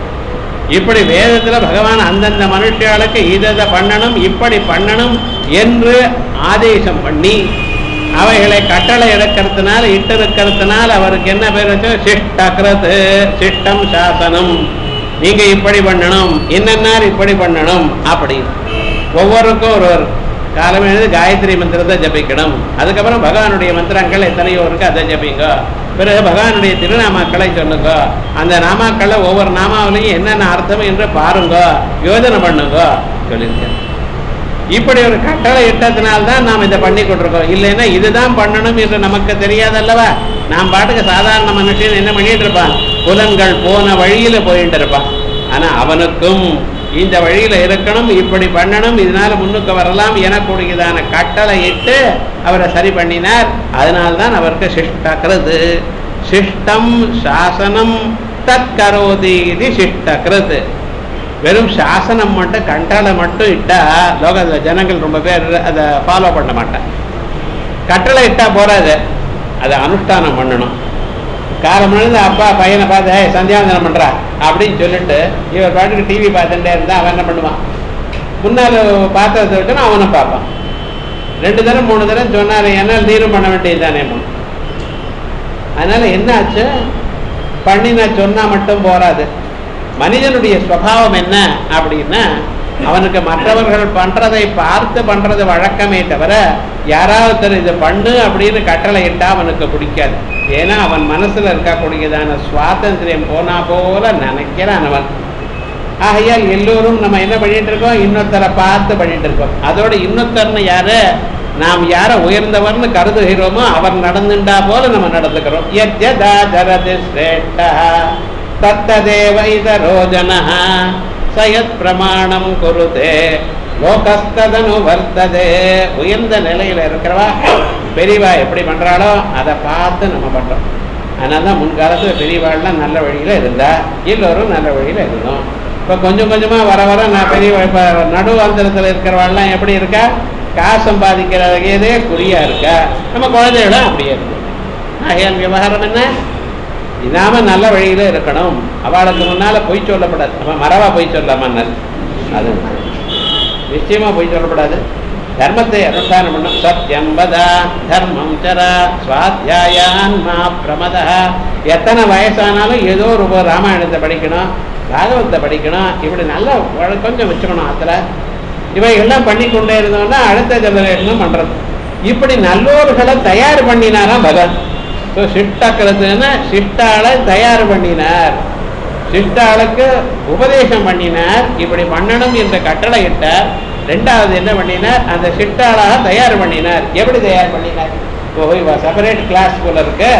இப்படி வேதத்துல பகவான் அந்தந்த மனுஷர்களுக்கு இதை பண்ணணும் இப்படி பண்ணணும் என்று ஆதேசம் பண்ணி அவைகளை கட்டளை எடுக்கிறதுனால இட்டு இருக்கிறதுனால அவருக்கு என்ன பேர் வச்சோ சிஷ்டக்ரது சிஷ்டம் சாசனம் நீங்க இப்படி பண்ணணும் என்னென்னார் இப்படி பண்ணணும் அப்படின்னு ஒவ்வொருக்கும் ஒரு ஒரு காலம் எழுதி காயத்ரி மந்திரத்தை ஜபிக்கணும் அதுக்கப்புறம் பகவானுடைய மந்திரங்கள் எத்தனையோ இருக்கு அதை ஜபிங்க பிறகு பகவானுடைய திருநாமாக்களை சொல்லுங்க அந்த நாமாக்களை ஒவ்வொரு நாமாவிலையும் என்னென்ன அர்த்தம் என்று பாருங்க யோஜனை பண்ணுங்க சொல்லியிருக்கேன் இப்படி ஒரு கட்டளை இட்டத்தினால்தான் நாம் இதை பண்ணி கொண்டிருக்கோம் இல்லைன்னா இதுதான் பண்ணணும் என்று நமக்கு தெரியாதல்லவா நாம் பாட்டுக்கு சாதாரண மனுஷன் என்ன பண்ணிட்டு இருப்பான் புலன்கள் போன வழியில போயிட்டு இருப்பான் ஆனா அவனுக்கும் இந்த வழியில இருக்கணும் இப்படி பண்ணணும் இதனால முன்னுக்கு வரலாம் எனக்கூடியதான கட்டளை இட்டு அவரை சரி பண்ணினார் அதனால்தான் அவருக்கு சிஷ்டக்கிறது சிஷ்டம் சாசனம் தற்கரோதி இது சிஷ்டக்கிறது வெறும் சாசனம் மட்டும் கட்டளை மட்டும் இட்டா லோகத்தில் ஜனங்கள் ரொம்ப பேர் அதை ஃபாலோ பண்ண மாட்டாங்க கட்டளை இட்டா போறாது அதை அனுஷ்டானம் பண்ணணும் காலம் மணிந்து அப்பா பையனை பார்த்து "ஏய், சந்தியாவந்தனம் பண்றா அப்படின்னு சொல்லிட்டு இவர் பாட்டுக்கு டிவி பார்த்துட்டே இருந்தா அவன் என்ன பண்ணுவான் முன்னால் பாத்திரத்தை விட்டுனா அவனும் பார்ப்பான் ரெண்டு தரம் மூணு தரம் சொன்னாரு என்னால் நீரும் பண்ண வேண்டியது தானே அதனால என்ன ஆச்சு பண்ணின சொன்னா மட்டும் போராது மனிதனுடைய சுவாவம் என்ன அப்படின்னா அவனுக்கு மற்றவர்கள் பண்றதை பார்த்து பண்றது வழக்கமே தவிர யாராவது ஒருத்தர் இதை பண்ணு அப்படின்னு கட்டளை இட்டா அவனுக்கு பிடிக்காது ஏன்னா அவன் மனசுல இருக்கக்கூடியதான சுவாதந்திரியம் போனா போல நினைக்கிறான் அவன் ஆகையால் எல்லோரும் நம்ம என்ன பண்ணிட்டு இருக்கோம் இன்னொருத்தரை பார்த்து பண்ணிட்டு இருக்கோம் அதோட இன்னொருத்தர்னு யாரு நாம் யாரை உயர்ந்தவர்னு கருதுகிறோமோ அவர் நடந்துண்டா போல நம்ம நடந்துக்கிறோம் யத்யதா ஜரதி ஸ்ரேஷ்டா தத்ததேவ இதரோ ஜனः சயத் பிரமாணம் குருதே லோகஸ்ததனு வர்த்ததே உயர்ந்த நிலையில இருக்கிறவா பெரியவா எப்படி பண்றாளோ அதை பார்த்து நம்ம பண்றோம் அதனால தான் முன்காலத்துல பெரியவாள்லாம் நல்ல வழியில இருந்தா எல்லோரும் நல்ல வழியில இருந்தோம் இப்போ கொஞ்சம் கொஞ்சமா வர வர நான் பெரிய இப்போ நடுவாந்திரத்தில் இருக்கிறவாள்லாம் எப்படி இருக்கா காசு சம்பாதிக்கிறதே குறியா இருக்கா நம்ம குழந்தைகளும் அப்படியே இருக்கும் ஆகையால் விவகாரம் என்ன இதாம நல்ல வழியில இருக்கணும் அவளுக்கு முன்னால பொய் சொல்லப்படாது நம்ம மறவா பொய் சொல்லாமன்னர் அது நிச்சயமா பொய் சொல்லப்படாது தர்மத்தை அனுஷ்டானம் பண்ணும் சத்யம் வதா தர்மம் சர சுவாத்தியாயான் மா பிரமதா எத்தனை வயசானாலும் ஏதோ ஒரு ராமாயணத்தை படிக்கணும் பாகவத்தை படிக்கணும் இப்படி நல்ல வழ- கொஞ்சம் வச்சுக்கணும் அதுல இவைகள்லாம் பண்ணி கொண்டே இருந்தோம்னா அடுத்த ஜெனரேஷனும் பண்றது இப்படி நல்லோர்களை தயார் பண்ணினாராம் பகவான் ஸோ சிட்டாக்கிறதுன்னா சிட்டாளை தயார் பண்ணினார் சிட்டாளுக்கு உபதேசம் பண்ணினார் இப்படி பண்ணணும் என்ற கட்டளை இட்டார் ரெண்டாவது என்ன பண்ணினார் அந்த சிட்டாளாக தயார் பண்ணினார் எப்படி தயார் பண்ணினார் இப்போ இவ செப்பரேட் கிளாஸ் போல இருக்கு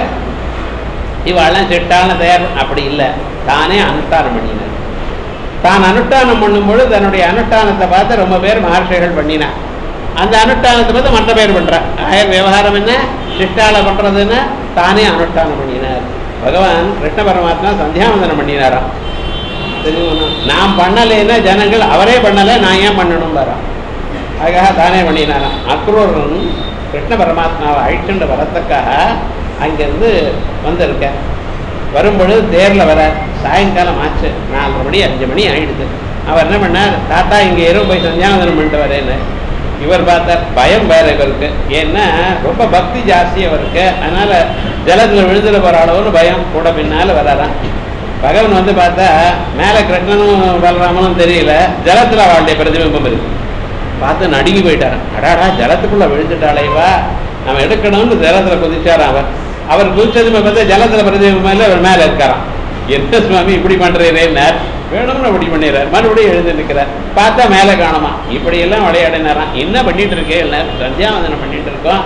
இவாளெல்லாம் சிட்டாள தயார் அப்படி இல்லை தானே அனுஷ்டானம் பண்ணினார் தான் அனுஷ்டானம் பண்ணும்பொழுது தன்னுடைய அனுஷ்டானத்தை பார்த்து ரொம்ப பேர் மகர்ஷிகள் பண்ணினார் அந்த அனுஷ்டானத்தை பார்த்து மற்ற பேர் பண்றார் ஆயர் விவகாரம் என்ன சிஷ்டால பண்றதுன்னா தானே அனுஷ்டானம் பண்ணினார் பகவான் கிருஷ்ண பரமாத்மா சந்தியாவந்தனம் பண்ணினாராம் தெரியுமா நான் பண்ணலைன்னா ஜனங்கள் அவரே பண்ணலை நான் ஏன் பண்ணணும் வரான் அதுக்காக தானே பண்ணினாராம் அக்ரூரன் கிருஷ்ண பரமாத்மாவை அழிச்சுண்டு வரத்துக்காக அங்கேருந்து வந்திருக்கேன் வரும்பொழுது தேரில் வர சாயங்காலம் ஆச்சு நாலரை மணி அஞ்சு மணி ஆயிடுது அவர் என்ன பண்ணார் தாத்தா இங்கே இரவு போய் சந்தியாவந்தனம் பண்ணிட்டு வரேன்னு இவர் பார்த்தார் பயம் வேற இவருக்கு ஏன்னா ரொம்ப பக்தி ஜாஸ்தி அவருக்கு அதனால ஜலத்தில் விழுந்துட போற அளவுன்னு பயம் கூட பின்னால வராராம் பகவான் வந்து பார்த்தா மேலே கிருஷ்ணனும் பலராமனும் தெரியல ஜலத்தில் அவளுடைய பிரதிபிம்பம் இருக்கு பார்த்து நடுங்கி போயிட்டாராம் அடாடா ஜலத்துக்குள்ள விழுந்துட்டாளேவா நம்ம எடுக்கணும்னு ஜலத்தில் குதிச்சாராம் அவர் அவர் குதிச்சதுமே பார்த்தா ஜலத்தில் பிரதிபிம்பம் இல்லை அவர் மேலே இருக்காராம் என்ன சுவாமி இப்படி பண்றீரேன்னார் வேணும்னு அப்படி பண்ணிடுறார் மறுபடியும் எழுந்து நிற்கிறார் பார்த்தா மேலே காணுமா இப்படியெல்லாம் விளையாடினாராம் என்ன பண்ணிட்டு இருக்கேன் சந்தியாவந்தனம் பண்ணிட்டு இருக்கோம்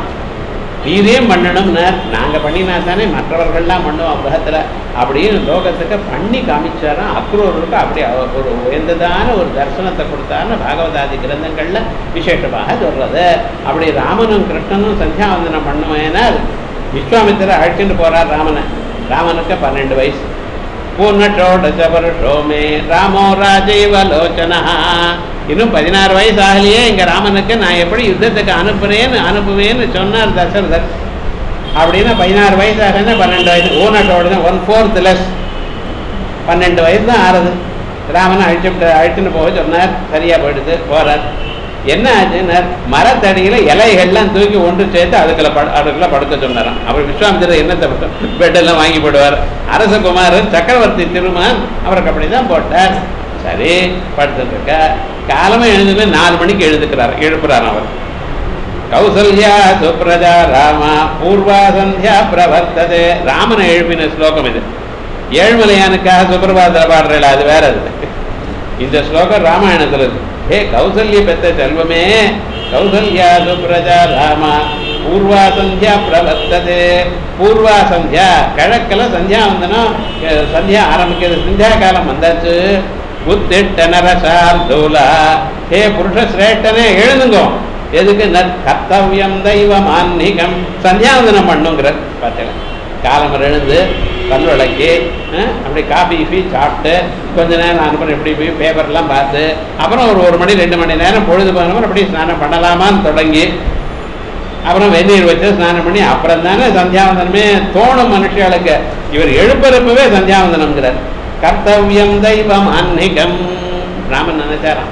நீரேம் பண்ணணும்னார் நாங்க பண்ணினா தானே மற்றவர்கள்லாம் பண்ணுவோம் உலகத்துல அப்படின்னு லோகத்துக்கு பண்ணி காமிச்சாராம் அக்ரூருக்கு அப்படி அவ- ஒரு உயர்ந்ததான ஒரு தரிசனத்தை கொடுத்தாருன்னு பாகவதாதி கிரந்தங்கள்ல விசேஷமாக சொல்றது அப்படி ராமனும் கிருஷ்ணனும் சந்தியாவந்தனம் பண்ணுவேனால் விஸ்வாமித்திர அழைச்சிட்டு போறார் ராமனை ராமனுக்கு பன்னெண்டு வயசு பூர்ணஷோடச வருஷோ மே ராமோ ராஜைவ லோச்சனா இன்னும் பதினாறு வயசு ஆகலையே இங்க ராமனுக்கு நான் எப்படி யுத்தத்துக்கு அனுப்புறேன்னு அனுப்புவேன்னு சொன்னார் தசரதர் அப்படின்னா பதினாறு வயசு ஆகுதுன்னா பன்னெண்டு வயசு ஊனட்டோட ஒன் ஃபோர்த் லெஸ் பன்னெண்டு வயசு தான் ஆறுது ராமனை அழிச்சுட்டு அழிச்சுன்னு போக சொன்னார் சரியா போயிடுது போறார் என்ன ஆச்சுன்னார் மரத்தடியில இலைகள்லாம் தூக்கி ஒன்று சேர்த்து அதுக்குள்ள படு அதுக்குள்ள படுக்க சொன்னாராம் அவர் விஸ்வாமித்திரர் என்னத்தை பெட்டெல்லாம் வாங்கி போடுவார் அரசகுமாரர் சக்கரவர்த்தி திருமான் அவருக்கு அப்படிதான் போட்டார் சரி படுத்துட்டு இருக்க காலமே எழுந்துமே நாலு மணிக்கு எழுதுக்கிறார் எழுப்புறார் அவர் கௌசல்யா சுப்ரஜா ராமா பூர்வா சந்தியா பிரவர்த்ததே ராமனை எழுப்பின ஸ்லோகம் இது ஏழ்மலையானுக்காக சுப்பிரபாதத்தில் பாடுறல அது வேற அது இந்த ஸ்லோகம் ராமாயணத்துல இருக்கு ஹே கௌசல்ய பெத்த செல்வமே கௌசல்யா சுப்ரஜா ராமா பூர்வா சந்தியா பிரவர்த்ததே பூர்வா சந்தியா கிழக்கில் சந்தியா வந்தனும் அஹ் சந்தியா ஆரம்பிக்கிறது சந்தியா காலம் வந்தாச்சு உத்திட்ட நரசார்தூலா ஹே புருஷ சிரேஷ்டனே எழுதுங்கோ எதுக்கு நற் கர்த்தவியம் தெய்வம் ஆன்மீகம் சந்தியாவந்தனம் பண்ணுங்கிற பார்த்தேன் காலம் எழுந்து பல் விளக்கி அஹ், அப்படி காஃபி கீஃபி சாப்பிட்டு கொஞ்ச நேரம் அனுப்புறம் இப்படி போய் பேப்பர்லாம் பார்த்து அப்புறம் ஒரு ஒரு மணி ரெண்டு மணி நேரம் பொழுது போனவன் அப்படி ஸ்நானம் பண்ணலாமான்னு தொடங்கி அப்புறம் வெந்நீர் வச்சு ஸ்நானம் பண்ணி அப்புறம் தானே சந்தியாவந்தனமே தோணும் மனுஷர்களுக்கு இவர் எழுப்பிறப்பவே சந்தியாவந்தனம்ங்கிறார் கர்த்தவியம் தெய்வம் அன்னிகம் ராமன் நினைச்சாராம்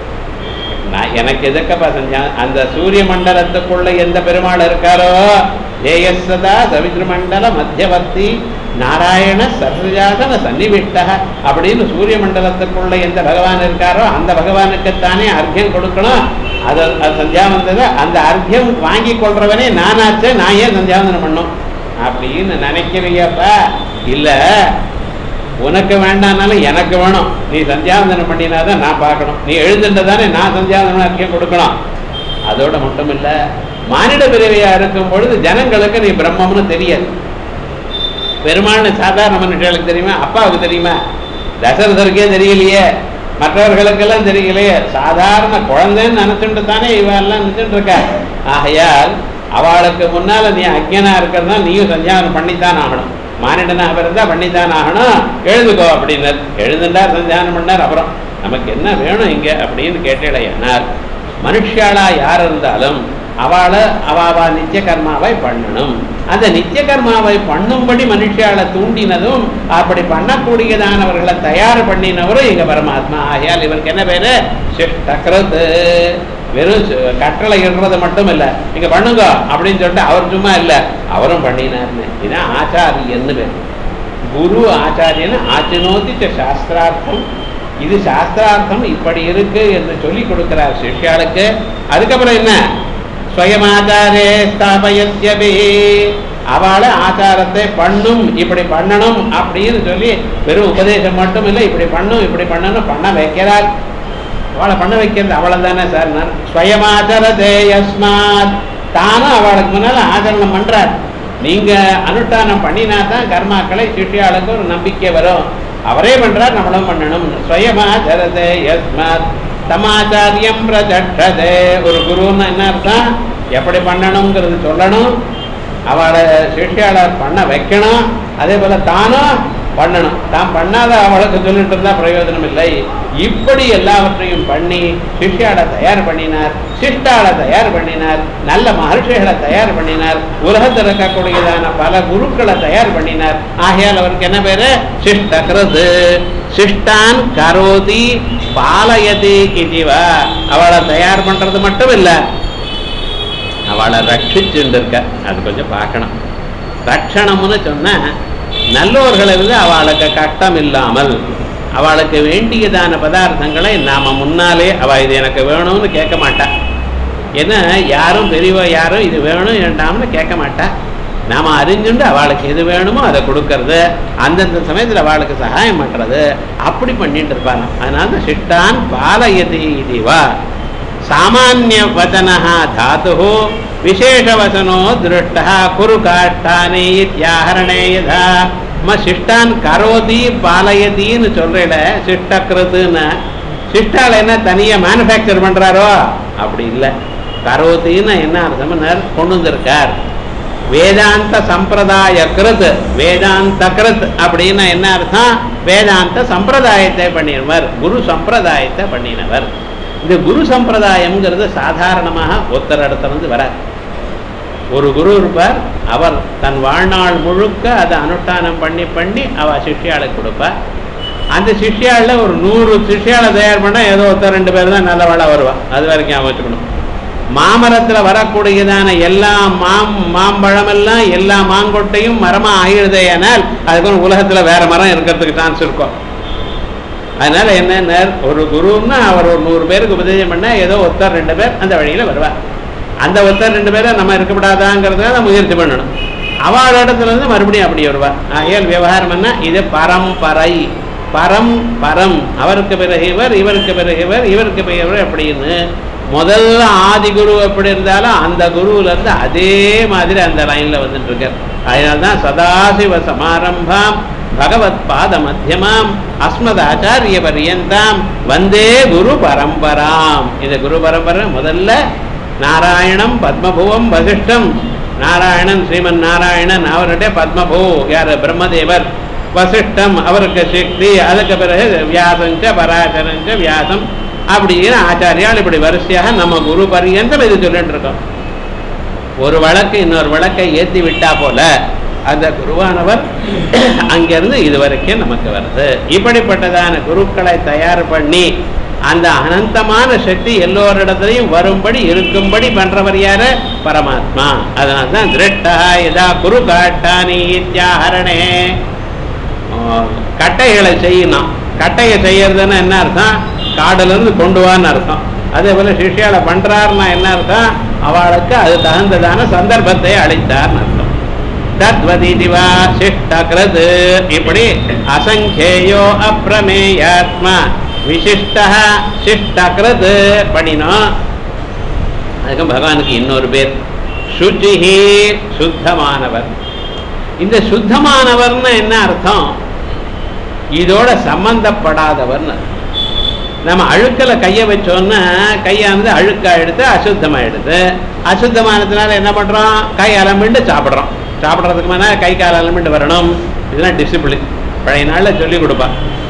நான் எனக்கு எதுக்கப்பா சந்தியா அந்த சூரிய மண்டலத்துக்குள்ள எந்த பெருமாள் இருக்காரோ ஜேயசதா சவித்ரு மண்டல மத்தியவர்த்தி நாராயண சர்வஜாசன சன்னிவிட்ட அப்படின்னு சூரிய மண்டலத்துக்குள்ள எந்த பகவான் இருக்காரோ அந்த பகவானுக்குத்தானே அர்க்கியம் கொடுக்கணும் அது அது சந்தியாவந்ததை அந்த அர்க்கியம் வாங்கி கொள்றவனே நானாச்சே நான் ஏன் சந்தியாவந்தனம் பண்ணும் அப்படின்னு நினைக்கிறியப்பா இல்லை உனக்கு வேண்டாம்னாலும் எனக்கு வேணும் நீ சந்தியாவந்தனம் பண்ணினாதான் நான் பார்க்கணும் நீ எழுதுன்றதானே நான் சந்தியாவந்தனம் அர்க்கியம் கொடுக்கணும் அதோட மட்டும் இல்ல மானிட பிறவியா இருக்கும் பொழுது ஜனங்களுக்கு நீ பிரம்மம்னு தெரியாது பெருமாள்னு சாதாரண மனுஷர்களுக்கு தெரியுமா அப்பாவுக்கு தெரியுமா தசரதருக்கே தெரியலையே மற்றவர்களுக்கெல்லாம் தெரியலையே சாதாரண குழந்தைன்னு நினைச்சுட்டு தானே இவெல்லாம் நினைச்சுட்டு இருக்கா ஆகையால் அவளுக்கு முன்னால நீ அஜ்ஞனா இருக்கிறதா நீயும் சந்தியாவனம் பண்ணித்தான் ஆகணும் மானிடனாக இருந்தா பண்ணித்தான் ஆகணும் எழுதுக்கோ அப்படின்னார் எழுதுண்டார் சந்தியானம் பண்ணார் அப்புறம் நமக்கு என்ன வேணும் இங்க அப்படின்னு கேட்டேடையானார் மனுஷாளா யார் இருந்தாலும் அவளை அவாவா நித்திய கர்மாவை பண்ணணும் அந்த நித்திய கர்மாவை பண்ணும்படி மனுஷால தூண்டினதும் அப்படி பண்ணக்கூடியதானவர்களை தயார் பண்ணினவரும் எங்க பரமாத்மா ஆகையால் இவருக்கு என்ன பேரு சிஷ்டக்ரது வெறும் சு- கட்டளை இடுறது மட்டும் இல்ல நீங்க பண்ணுங்க அப்படின்னு சொல்லிட்டு அவர் சும்மா இல்ல அவரும் பண்ணினார்னு இதான் ஆச்சாரியன்னு பேர் குரு ஆச்சாரியன்னு ஆச்சினோதி ச சாஸ்திரார்த்தம் இது சாஸ்திரார்த்தம் இப்படி இருக்கு என்று சொல்லி கொடுக்கிறார் சிஷ்யாளுக்கு அதுக்கப்புறம் என்ன ஸ்வயமாச்சாரே ஸ்தாபயத்யபி அவளை ஆச்சாரத்தை பண்ணும் இப்படி பண்ணணும் அப்படின்னு சொல்லி வெறும் உபதேசம் மட்டும் இல்லை இப்படி பண்ணும் இப்படி பண்ணணும் பண்ண வைக்கிறார் அவளை பண்ண வைக்கிறது அவளை தானே சார் நான் ஸ்வயமாச்சரதே யஸ்மாத் தானும் அவளுக்கு முன்னால ஆச்சரணம் பண்றார் நீங்க அனுஷ்டானம் பண்ணினா தான் கர்மாக்களை சிஷ்யாளுக்கு ஒரு நம்பிக்கை வரும் அவரே பண்றார் நம்மளும் பண்ணணும் ஸ்வயமாச்சரதே யஸ்மாத் தமாச்சாரியம் பிரச்சட்டதே ஒரு குருன்னு என்ன அர்த்தம் எப்படி பண்ணணுங்கிறது சொல்லணும் அவளை சிஷ்யாளை பண்ண வைக்கணும் அதே போல தானும் பண்ணணும் தான் பண்ணாத அவளுக்கு சொல்லிட்டு இருந்தா பிரயோஜனம் இல்லை இப்படி எல்லாவற்றையும் பண்ணி சிஷ்யாளை தயார் பண்ணினார் சிஷ்டாளை தயார் பண்ணினார் நல்ல மகர்ஷிகளை தயார் பண்ணினார் உலகத்தில் இருக்கக்கூடியதான பல குருக்களை தயார் பண்ணினார் ஆகையால் அவருக்கு என்ன பேரு சிஷ்டகிருது சிஷ்டான் கரோதி பாலயதி இதுவா அவளை தயார் பண்றது மட்டும் இல்லை அவளை ரட்சிச்சுட்டு இருக்க அது கொஞ்சம் பார்க்கணும் ரட்சணம்னு சொன்னா நல்லோர்களை வந்து அவளுக்கு கஷ்டம் இல்லாமல் அவளுக்கு வேண்டியதான பதார்த்தங்களை நாம முன்னாலே அவ இது எனக்கு வேணும்னு கேட்க மாட்டா ஏன்னா யாரும் பெரியவ யாரும் இது வேணும் வேண்டாம்னு கேட்க மாட்டா நாம அறிஞ்சுண்டு அவளுக்கு எது வேணுமோ அதை கொடுக்கறது அந்தந்த சமயத்தில் அவளுக்கு சகாயம் பண்றது அப்படி பண்ணிட்டு இருப்பாங்க அதனால சிட்டான் பாலயதி இதுவா சாமானிய வச்சன தாத்து விசேஷவசனோ திருஷ்ட குரு காஷ்டானே இத்தியாகரணே யதா ம சிஷ்டான் கரோதி பாலயதின்னு சொல்றேல சிஷ்டக்ருத்துன்னு சிஷ்டால என்ன தனியா மேனுஃபேக்சர் பண்றாரோ அப்படி இல்லை கரோதின்னு என்ன அர்த்தம்னார் கொண்டு வந்திருக்கார் வேதாந்த சம்பிரதாய கிருத் வேதாந்த கிருத் அப்படின்னு என்ன அர்த்தம் வேதாந்த சம்பிரதாயத்தை பண்ணினவர் குரு சம்பிரதாயத்தை பண்ணினவர் இந்த குரு சம்பிரதாயம்ங்கிறது சாதாரணமாக ஒருத்தர் இடத்துல இருந்து வராது ஒரு குரு இருப்பார் அவர் தன் வாழ்நாள் முழுக்க அதை அனுஷ்டானம் பண்ணி பண்ணி அவ சிஷ்யாளுக்கு கொடுப்பார் அந்த சிஷ்யாளில் ஒரு நூறு சிஷ்யாளை தயார் பண்ணால் ஏதோ ஒருத்தர் ரெண்டு பேர் தான் நல்லவளா வருவா அது வரைக்கும் ஞாபகம் வச்சுக்கணும் மாமரத்தில் வரக்கூடியதான எல்லா மாம் மாம்பழமெல்லாம் எல்லா மாங்கொட்டையும் மரமாக ஆகிடுதேயானால் அதுக்கு உலகத்தில் வேற மரம் இருக்கிறதுக்கு சான்ஸ் இருக்கும் அதனால என்ன ஒரு குருன்னா அவர் ஒரு நூறு பேருக்கு உபதேசம் பண்ணா ஏதோ ஒருத்தர் ரெண்டு பேர் அந்த வழியில வருவார் அந்த ஒருத்தர் ரெண்டு பேரை நம்ம இருக்கப்படாதாங்கிறத நம்ம முயற்சி பண்ணணும் அவள் இடத்துல இருந்து மறுபடியும் அப்படி வருவார் ஆகையால் விவகாரம் என்ன இது பரம்பரை பரம் பரம் அவருக்கு பிறகு இவர் இவருக்கு பிறகு இவர் இவருக்கு பிறகு இவர் அப்படின்னு முதல்ல ஆதி குரு எப்படி இருந்தாலும் அந்த குருவுல இருந்து அதே மாதிரி அந்த லைன்ல வந்துட்டு இருக்கார் அதனால்தான் சதாசிவ சமாரம்பாம் பகவத் பாத மத்தியமாம் அஸ்மத் ஆச்சாரிய பரியந்தாம் வந்தே குரு பரம்பராம் இந்த குரு பரம்பரை முதல்ல நாராயணம் பத்மபுவம் வசிஷ்டம் நாராயணன் ஸ்ரீமன் நாராயணன் அவருடைய பத்மபூ யார் பிரம்மதேவர் வசிஷ்டம் அவருக்கு சக்தி அதுக்கு பிறகு வியாசஞ்ச பராசரஞ்ச வியாசம் அப்படின்னு ஆச்சாரியால் இப்படி வரிசையாக நம்ம குரு பரியந்தம் இது சொல்லிட்டு இருக்கோம் ஒரு வழக்கு இன்னொரு வழக்கை ஏற்றி விட்டா போல அந்த குருவானவர் அங்கிருந்து இதுவரைக்கும் நமக்கு வருது இப்படிப்பட்டதான குருக்களை தயார் பண்ணி அந்த அனந்தமான சக்தி எல்லோரிடத்திலையும் வரும்படி இருக்கும்படி பண்றவர் யாரு பரமாத்மா அதனால தான் திருட்டா இதா குரு காட்டானி இத்தியாஹரணே கட்டைகளை செய்யணும் கட்டையை செய்யறதுன்னு என்ன அர்த்தம் காடுல இருந்து கொண்டு வான்னு அர்த்தம் அதே போல சிஷ்யால பண்றாருன்னா என்ன அர்த்தம் அவளுக்கு அது தகுந்ததான சந்தர்ப்பத்தை அளித்தார்னு அர்த்தம் தத்வதிவா சிஷ்டகிருது இப்படி அசங்கேயோ அப்பிரமேயாத்மா விசிஷ்ட சிஷ்டகிருது பண்ணினோம் அதுக்கு பகவானுக்கு இன்னொரு பேர் சுச்சிஹி சுத்தமானவர் இந்த சுத்தமானவர்னு என்ன அர்த்தம் இதோட சம்பந்தப்படாதவர்னு நம்ம அழுக்கல கையை வச்சோன்னா கையானது அழுக்கா எடுத்து அசுத்தமாயிடுது அசுத்தமானதுனால என்ன பண்றோம் கை அலம்பிண்டு சாப்பிட்றோம் சாப்பிட்றதுக்கு மேலே கை கால் அலம்பிண்டு வரணும் இதெல்லாம் டிசிப்ளின் பழைய நாளில் சொல்லி கொடுப்பா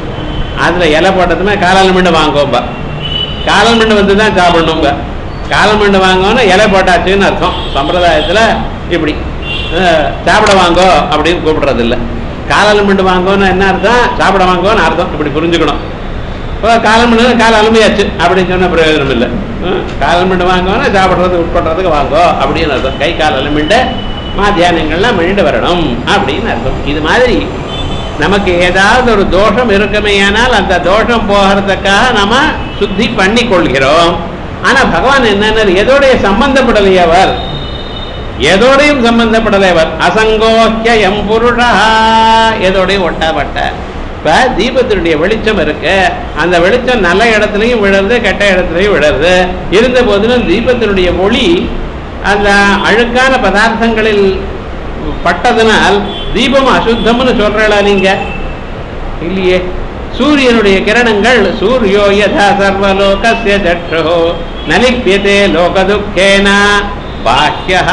அதில் இலை போட்டதுமே காலால் மிண்டு வாங்குவோம்பா காலால் மிண்டு வந்து தான் சாப்பிடணுங்க காலால் மிண்டு வாங்கோன்னு இலை போட்டாச்சுன்னு அர்த்தம் சம்பிரதாயத்தில் இப்படி அஹ், சாப்பிட வாங்கோ அப்படின்னு கூப்பிடுறது இல்லை காலால் மிண்டு வாங்கோன்னு என்ன அர்த்தம் சாப்பிட வாங்கோன்னு அர்த்தம் இப்படி புரிஞ்சுக்கணும் இப்போ காலம் மணி கால் அலுமையாச்சு அப்படின்னு சொன்ன பிரயோஜனம் இல்லை காலம் மணி வாங்கோன்னா சாப்பிட்றது உட்படுறதுக்கு வாங்கோ அப்படின்னு அர்த்தம் கை கால் அலுமிண்டு மாத்தியானங்கள்லாம் மிண்டு வரணும் அப்படின்னு அர்த்தம் இது மாதிரி நமக்கு ஏதாவது ஒரு தோஷம் இருக்குமேயானால் அந்த தோஷம் போகிறதுக்காக நம்ம சுத்தி பண்ணி கொள்கிறோம் ஆனா பகவான் என்னன்னா எதோடைய சம்பந்தப்படலையே அவர் எதோடையும் சம்பந்தப்படலைவர் அசங்கோக்கியம் புருஷா எதோடையும் ஒட்டாப்பட்ட இப்ப தீபத்தினுடைய வெளிச்சம் இருக்கு அந்த வெளிச்சம் நல்ல இடத்துலையும் விழருது கெட்ட இடத்துலையும் விழருது இருந்த போதிலும் தீபத்தினுடைய ஒளி அந்த அழுக்கான பதார்த்தங்களில் பட்டதனால் தீபம் அசுத்தம்னு சொல்றா நீங்க இல்லையே சூரியனுடைய கிரணங்கள் சூரியோ யதா சர்வலோகஸ்ய சற்றோ நலிப்பியதே லோகதுக்கேன பாஹ்யா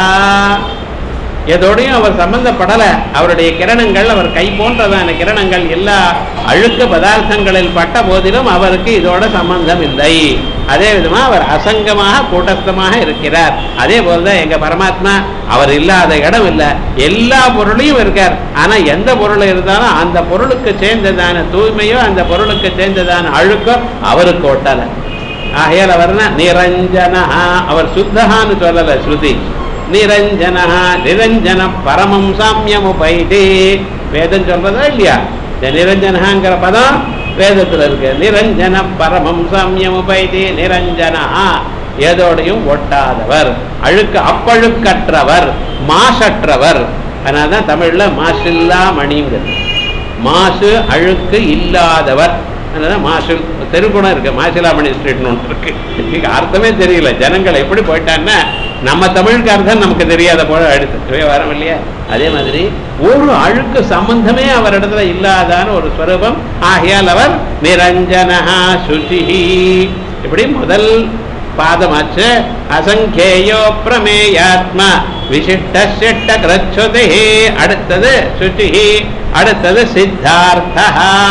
எதோடையும் அவர் சம்பந்தப்படல அவருடைய கிரணங்கள் அவர் கை போன்றதான கிரணங்கள் எல்லா அழுக்கு பதார்த்தங்களில் பட்ட போதிலும் அவருக்கு இதோட சம்பந்தம் இல்லை அதே விதமா அவர் அசங்கமாக கூட்டஸ்தமாக இருக்கிறார் அதே போலதான் எங்க பரமாத்மா அவர் இல்லாத இடம் இல்லை எல்லா பொருளையும் இருக்கார் ஆனா எந்த பொருள் இருந்தாலும் அந்த பொருளுக்கு சேர்ந்ததான தூய்மையோ அந்த பொருளுக்கு சேர்ந்ததான அழுக்கோ அவருக்கு ஒட்டல ஆகையால் அவர் நிரஞ்சனா அவர் சுத்தகான்னு சொல்லல ஸ்ருதி நிரஞ்சன நிரஞ்சன பரமம் சாமியம் உபைதி வேதம் சொல்றதா இல்லையா இந்த நிரஞ்சனங்கிற பதம் வேதத்துல இருக்கு நிரஞ்சன பரமம் சாமியம் உபைதி நிரஞ்சனா ஏதோடையும் ஒட்டாதவர் அழுக்கு அப்பழுக்கற்றவர் மாசற்றவர் அதனாலதான் தமிழ்ல மாசில்லா மணிங்கிறது மாசு அழுக்கு இல்லாதவர் அதனால மாசு தெருக்குணம் இருக்கு மாசிலாமணி ஸ்ட்ரீட்னு ஒன்று இருக்கு இதுக்கு அர்த்தமே தெரியல ஜனங்கள் எப்படி போயிட்டான்னா நம்ம தமிழுக்கு அர்த்தம் நமக்கு தெரியாத போல அடுத்து வரோம் இல்லையா அதே மாதிரி ஒரு அழுக்கு சம்பந்தமே அவரிடத்துல இல்லாதான ஒரு ஸ்வரூபம் ஆகையால் அவர் நிரஞ்சனஹா சுசிஹி இப்படி முதல் பாதமாச்சு அசங்கேயோ பிரமேயாத்மா விசிஷ்ட சிட்ட கிரச்சுதி அடுத்தது சுச்சிஹி அடுத்தது சித்தார்த்தா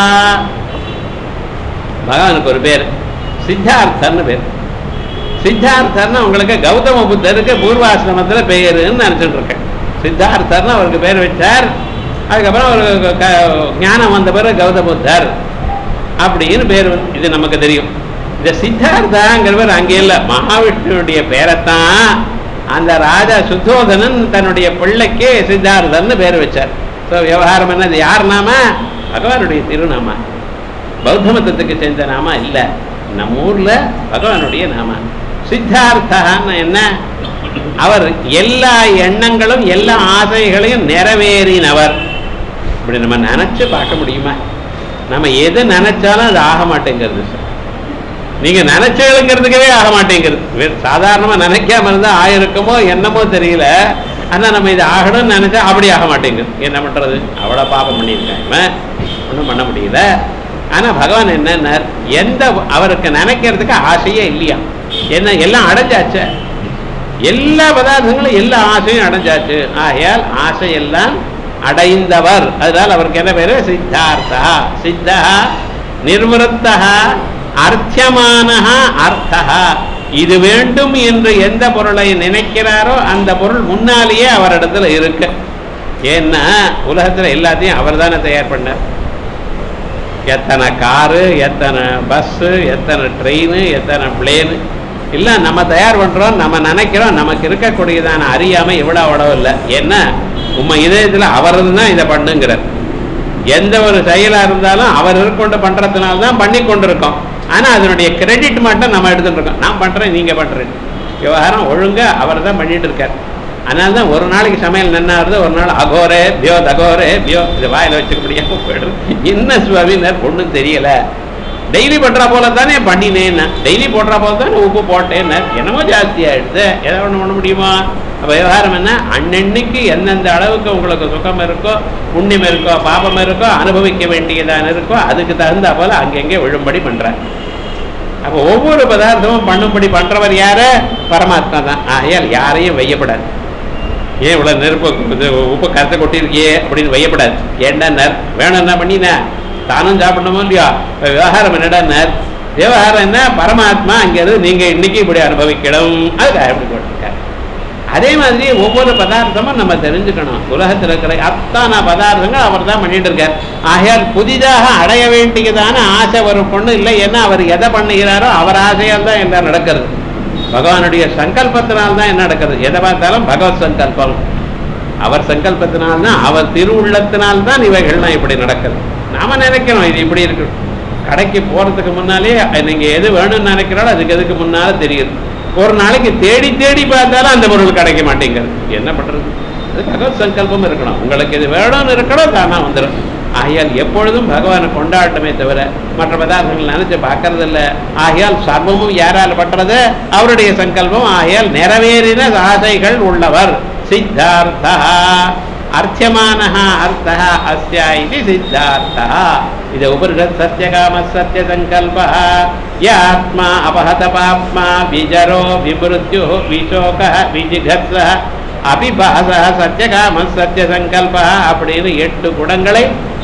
பகவானுக்கு ஒரு பேர் சித்தார்த்தன்னு பேர் சித்தார்த்தர்னு உங்களுக்கு கௌதம புத்தருக்கு பூர்வாசிரமத்துல பெயருன்னு நினைச்சிட்டு இருக்கேன் சித்தார்த்தர்னு அவருக்கு பேர் வச்சார் அதுக்கப்புறம் அவருக்கு க- ஞானம் வந்த பிறகு கௌதம புத்தர் அப்படின்னு பேர் வந்து இது நமக்கு தெரியும் இந்த சித்தார்த்தாங்கிறவர் அங்கே இல்லை மகாவிஷ்ணுடைய பேரைத்தான் அந்த ராஜா சுத்தோதனன் தன்னுடைய பிள்ளைக்கு சித்தார்த்தன்னு பேர் வச்சார் ஸோ விவகாரம் என்னது யார் நாம பகவானுடைய திருநாமா பௌத்த மதத்துக்கு சேர்ந்த நாம இல்ல நம்ம ஊர்ல பகவானுடைய நாம சித்தார்த்தான்னு என்ன அவர் எல்லா எண்ணங்களும் எல்லா ஆசைகளையும் நிறைவேறினவர் இப்படி நம்ம நினைச்சு பார்க்க முடியுமா நம்ம எது நினைச்சாலும் அது ஆக மாட்டேங்கிறது சார் நீங்க நினைச்சுங்கிறதுக்கவே ஆக மாட்டேங்கிறது வே- சாதாரணமா நினைக்காம இருந்தா ஆயிருக்குமோ என்னமோ தெரியல ஆனா நம்ம இது ஆகணும்னு நினைச்சா அப்படி ஆக மாட்டேங்குது என்ன பண்றது அவ்வளவு பாபம் பண்ணியிருக்கான் இவன் ஒன்றும் பண்ண முடியல ஆனா பகவான் என்ன எந்த அவருக்கு நினைக்கிறதுக்கு ஆசையே இல்லையா என்ன எல்லாம் அடைஞ்சாச்சு எல்லா பதார்த்தங்களும் எல்லா ஆசையும் அடைஞ்சாச்சு ஆகையால் ஆசையெல்லாம் அடைந்தவர் அதனால் அவருக்கு என்ன பேரு சித்தார்த்தா சித்தா நிர்வத்தா அர்த்தியமான அர்த்தா இது வேண்டும் என்று எந்த பொருளை நினைக்கிறாரோ அந்த பொருள் முன்னாலேயே அவரிடத்துல இருக்கு ஏன்னா உலகத்துல எல்லாத்தையும் அவர் தானே தயார் பண்ணார் எத்தனை காரு எத்தனை பஸ்ஸு எத்தனை ட்ரெயின் எத்தனை பிளேனு இல்லை நம்ம தயார் பண்ணுறோம் நம்ம நினைக்கிறோம் நமக்கு இருக்கக்கூடியதான அறியாமை இவ்வளோ அவ்வளோ இல்லை ஏன்னா உண்மை இதயத்தில் அவர் தான் இதை பண்ணுங்கிறார் எந்த ஒரு செயலாக இருந்தாலும் அவர் இருக்கொண்டு பண்ணுறதுனால தான் பண்ணி கொண்டிருக்கோம் ஆனால் அதனுடைய கிரெடிட் மட்டும் நம்ம எடுத்துட்டு இருக்கோம் நான் பண்ணுறேன் நீங்கள் பண்ணுறேன் விவகாரம் ஒழுங்காக அவர் தான் பண்ணிட்டு இருக்கார் அதனால தான் ஒரு நாளைக்கு சமையல் நன்னா வருது ஒரு நாள் அகோரே பியோ தகோரே பியோ இது வாயில் வச்சுக்க முடியாம போயிடும் என்ன சுவாமினர் ஒன்றும் தெரியல டெய்லி பண்றா போல தானே பண்ணினேன் டெய்லி போடுறா போல தானே உப்பு போட்டேன் என்னமோ ஜாஸ்தி ஆயிடுது எதை ஒன்று பண்ண முடியுமா அப்போ விவகாரம் என்ன அன்னன்னைக்கு எந்தெந்த அளவுக்கு உங்களுக்கு சுகம் இருக்கோ புண்ணியம் இருக்கோ பாபம் இருக்கோ அனுபவிக்க வேண்டியதான இருக்கோ அதுக்கு தகுந்த போல அங்கங்கே விழும்படி பண்றேன் அப்போ ஒவ்வொரு பதார்த்தமும் பண்ணும்படி பண்றவர் யாரு பரமாத்மா தான் ஆகையால் யாரையும் வையப்படாது ஏன் இவ்வளவு நெருப்பு இது உப்பு கருத்தை கொட்டிருக்கியே அப்படின்னு வையப்படாது ஏண்டான்னார் வேணும் என்ன பண்ணினா தானும் சாப்பிடணுமோ இல்லையா இப்ப விவகாரம் என்னடான்னார் விவகாரம் என்ன பரமாத்மா அங்கிருந்து நீங்க இன்னைக்கு இப்படி அனுபவிக்கணும் அதுக்காக இப்படி போட்டிருக்காரு அதே மாதிரி ஒவ்வொரு பதார்த்தமும் நம்ம தெரிஞ்சுக்கணும் உலகத்தில் இருக்கிற அத்தனை பதார்த்தங்கள் அவர் தான் பண்ணிட்டு இருக்கார் ஆகையால் புதிதாக அடைய வேண்டியதான ஆசை ஒரு பொண்ணு இல்லை ஏன்னா அவர் எதை பண்ணுகிறாரோ அவர் ஆசையால் தான் எல்லாம் நடக்கிறது பகவானுடைய சங்கல்பத்தினால் தான் என்ன நடக்கிறது எதை பார்த்தாலும் பகவத் சங்கல்பம் அவர் சங்கல்பத்தினால்தான் அவர் திருவுள்ளத்தினால் தான் இவைகள்லாம் இப்படி நடக்குது நாம நினைக்கிறோம் இது இப்படி இருக்கு கடைக்கு போறதுக்கு முன்னாலே நீங்க எது வேணும்னு நினைக்கிறாலும் அதுக்கு எதுக்கு முன்னால தெரியுது ஒரு நாளைக்கு தேடி தேடி பார்த்தாலும் அந்த பொருள் கிடைக்க மாட்டேங்குது என்ன பண்றது அது பகவத் சங்கல்பம் இருக்கணும் உங்களுக்கு இது வேணும்னு இருக்கணும் தானா வந்துடும் ஆகையால் எப்பொழுதும் பகவானை கொண்டாட்டமே தவிர மற்ற பதார்த்தங்கள் நினைச்சு பார்க்கறது இல்ல ஆகையால் சர்வமும் யாரால் பண்றது அவருடைய சங்கல்பம் ஆகையால் நிறைவேறின ஆசைகள் உள்ளவர் சித்தார்த்தா அர்த்தியமான அர்த்தா அஸ்யா இது சித்தார்த்தா இது உபனிஷத் சத்யகாம சத்ய சங்கல்ப ஆத்மா அபஹத பாப்மா விஜரோ விமிருத்யு விசோக விஜிகத்ஸ அபிபாச சத்யகாம சத்ய சங்கல்ப அப்படின்னு எட்டு குணங்களை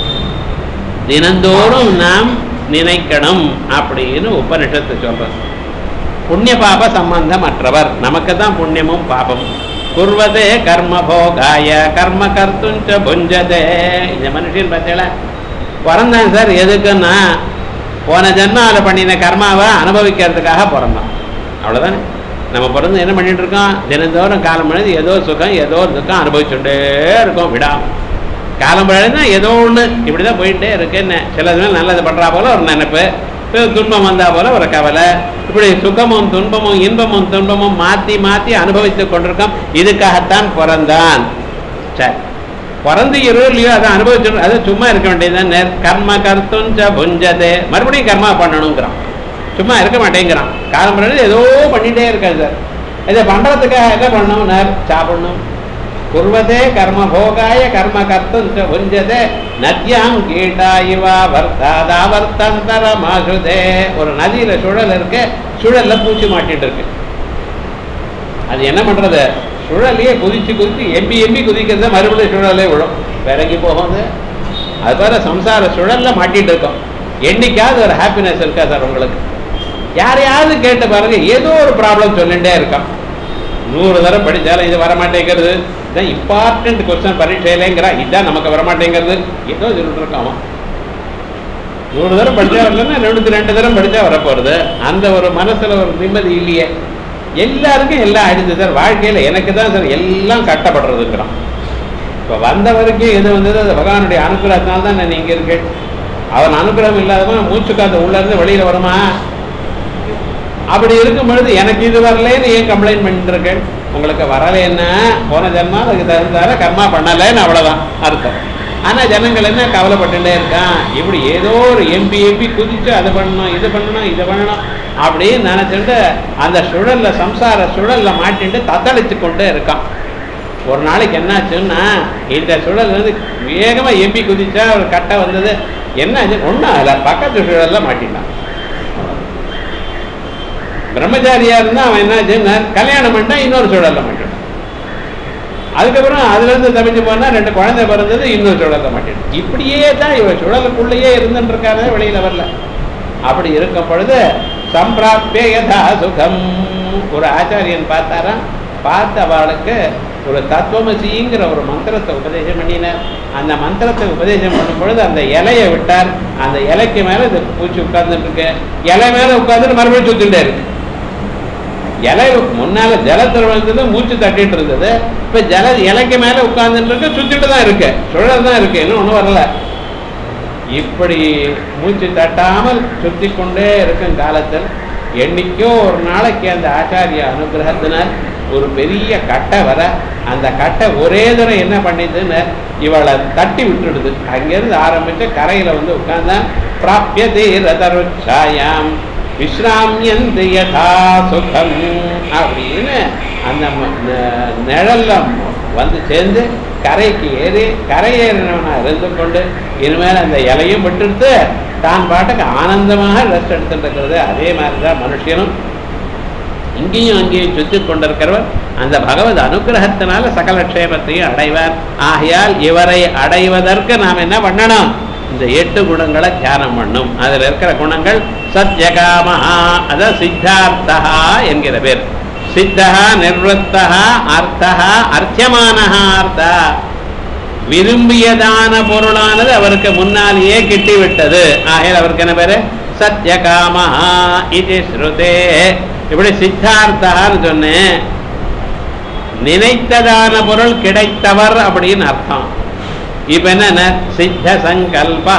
தினந்தோறும் நாம் நினைக்கணும் அப்படின்னு உபனிஷத்து சொல்றது புண்ணிய பாப சம்பந்தமற்றவர் நமக்கு தான் புண்ணியமும் பாபமும் குர்வதே கர்ம போகாய கர்ம கர்த்துஞ்ச புஞ்சதே இந்த மனுஷன் பார்த்தீங்களா பிறந்தான் சார் எதுக்குன்னா போன ஜென்மாவில பண்ணின கர்மாவை அனுபவிக்கிறதுக்காக பிறந்தான் அவ்வளவுதானே நம்ம பிறந்து என்ன பண்ணிட்டு இருக்கோம் தினந்தோறும் காலம் பொழுது ஏதோ சுகம் ஏதோ ஒரு துக்கம் அனுபவிச்சுட்டே இருக்கோம் விடாம காலம் பொழுதுனா ஏதோ ஒண்ணு இப்படிதான் போயிட்டே இருக்கு என்ன சில சமயம் நல்லது பண்றா போல ஒரு நினைப்பு இப்ப துன்பம் வந்தா போல ஒரு கவலை இப்படி சுகமும் துன்பமும் இன்பமும் துன்பமும் மாத்தி மாத்தி அனுபவித்துக் கொண்டிருக்கோம் இதுக்காகத்தான் பிறந்தான் சரி பிறந்து இருளையோ அதை அனுபவிச்சு அது சும்மா இருக்க வேண்டியதுதான் கர்ம கர்த்துஞ்ச புஞ்சதே மறுபடியும் கர்மா பண்ணணுங்கிறான் சும்மா இருக்க மாட்டேங்கிறான் காலம் பண்ணது ஏதோ பண்ணிட்டே இருக்காது சார் இதை பண்றதுக்காக என்ன பண்ணணும் நேர் சாப்பிடணும் குர்வதே கர்ம போகாய கர்ம கர்த்தும் ச புஞ்சதே நத்யாம் கீட்டாயிவா வர்த்தாதாவர்த்தந்தர மாசுதே ஒரு நதியில சுழல் இருக்கு சுழல்ல பூச்சி மாட்டிட்டு இருக்கு அது என்ன பண்றது சுழலையே குதிச்சு குதிச்சு எம்பி எம்பி குதிக்கிறத மறுபடியும் சுழலே விழும் விறங்கி போகுது அது போல சம்சார சுழல்ல மாட்டிட்டு இருக்கோம் என்னைக்காவது ஒரு ஹாப்பினஸ் இருக்கா சார் உங்களுக்கு யாரையாவது கேட்டு பாருங்க ஏதோ ஒரு ப்ராப்ளம் சொல்லிட்டே இருக்கான் நூறு தரம் படித்தாலும் இது வரமாட்டேங்கிறது இதான் இம்பார்ட்டன்ட் கொஸ்டின் பரீட்சையிலேங்கிறா இதான் நமக்கு வரமாட்டேங்கிறது ஏதோ சொல்லிட்டு இருக்கான் அவன் நூறு தரம் படிச்சா வரலன்னா ரெண்டு ரெண்டு தரம் படிச்சா வரப்போறது அந்த ஒரு மனசுல ஒரு நிம்மதி இல்லையே எல்லாருக்கும் எல்லாம் அடிச்சு சார் வாழ்க்கையில எனக்கு தான் சார் எல்லாம் கட்டப்படுறதுங்கிறான் இப்போ வந்த வரைக்கும் எது வந்தது அது பகவானுடைய அனுகிரகத்தினால தான் நான் இங்க இருக்கேன் அவன் அனுகிரகம் இல்லாதவன் மூச்சு காத்து உள்ள இருந்து வெளியில வருமா அப்படி இருக்கும் பொழுது எனக்கு இது வரலன்னு ஏன் கம்ப்ளைண்ட் பண்ணிட்டு இருக்கேன் உங்களுக்கு வரலைன்னா போன ஜென்மா அதுக்கு தகுந்தார கர்மா பண்ணலைன்னு அவ்வளவுதான் அர்த்தம் ஆனா ஜனங்கள் என்ன கவலைப்பட்டுட்டே இருக்கான் இப்படி ஏதோ ஒரு எம்பி எம்பி குதிச்சு அதை பண்ணணும் இது பண்ணணும் இதை பண்ணணும் அப்படின்னு நினைச்சிட்டு அந்த சுழல்ல சம்சார சுழல்ல மாட்டிட்டு தத்தளிச்சு கொண்டே இருக்கான் ஒரு நாளைக்கு என்னாச்சுன்னா இந்த சுழல் வந்து வேகமா எம்பி குதிச்சா ஒரு கட்டை வந்தது என்ன ஒன்றும் ஆகல பக்கத்து சுழல்ல மாட்டிட்டான் பிரம்மச்சாரியா இருந்தா அவன் என்ன செய்யணும் கல்யாணம் பண்ணா இன்னொரு சூழல்ல மாட்டிடும் அதுக்கப்புறம் அதுல இருந்து தப்பிச்சு போனா ரெண்டு குழந்தை பிறந்தது இன்னொரு சூழல்ல மாட்டிடும் இப்படியே தான் இவன் சுழலுக்குள்ளேயே இருந்துட்டு இருக்காரு வெளியில வரல அப்படி இருக்கும் பொழுது சம்பிராப்பிய யதா சுகம் ஒரு ஆச்சாரியன் பார்த்தாராம் பார்த்து அவளுக்கு ஒரு தத்துவமசிங்கிற ஒரு மந்திரத்தை உபதேசம் பண்ணினார் அந்த மந்திரத்தை உபதேசம் பண்ணும் பொழுது அந்த இலையை விட்டார் அந்த இலைக்கு மேல இந்த பூச்சி உட்கார்ந்துட்டு இருக்கு இலை மேல உட்கார்ந்துட்டு மறுபடியும் சுத்திட்டே இருக்கு இலை முன்னால ஜலத்தில் விழுந்தது மூச்சு தட்டிட்டு இருந்தது இப்ப ஜல இலைக்கு மேல உட்கார்ந்துட்டு இருக்கு சுத்திட்டு தான் இருக்கு சுழல் தான் இருக்கு இன்னும் ஒண்ணும் வரல இப்படி மூச்சு தட்டாமல் சுத்தி கொண்டே இருக்கும் காலத்தில் என்னைக்கோ ஒரு நாளைக்கு அந்த ஆச்சாரிய அனுகிரகத்தினால் ஒரு பெரிய கட்டை வர அந்த கட்டை ஒரே தடவை என்ன பண்ணிதுன்னு இவளை தட்டி விட்டுடுது அங்கிருந்து ஆரம்பிச்சு கரையில வந்து உட்கார்ந்தான் பிராபியதே ரதருச்சாயாம் விஸ்ராமியந்து யதா சுகம் அப்படின்னு அந்த ம- ந- நிழல்ல வந்து சேர்ந்து கரைக்கு ஏறி கரையேறினவனா இருந்து கொண்டு இனிமேல் அந்த இலையும் விட்டுடுத்து தான் பாட்டுக்கு ஆனந்தமாக ரெஸ்ட் எடுத்துட்டு இருக்கிறது அதே மாதிரி தான் மனுஷனும் இங்கேயும் அங்கேயும் சுற்றி கொண்டிருக்கிறவர் அந்த பகவத் அனுகிரகத்தினால சகல க்ஷேமத்தையும் அடைவார் ஆகையால் இவரை அடைவதற்கு நாம் என்ன பண்ணணும் இந்த எட்டு குணங்களை தியானம் பண்ணும் அதில் இருக்கிற குணங்கள் சத்யகாமஹா அதான் சித்தார்த்தா என்கிற பேர் சித்தா நிர்வத்தா அர்த்தா அர்த்தியமானஹா அர்த்தா விரும்பியதான பொருளானது அவருக்கு முன்னாலேயே கிட்டிவிட்டது ஆகையால் அவருக்கு என்ன பேரு சத்யகாமஹா இது ஸ்ருதே இப்படி சித்தார்த்தான்னு சொன்னேன் நினைத்ததான பொருள் கிடைத்தவர் அப்படின்னு அர்த்தம் இப்ப என்ன சித்த சங்கல்பா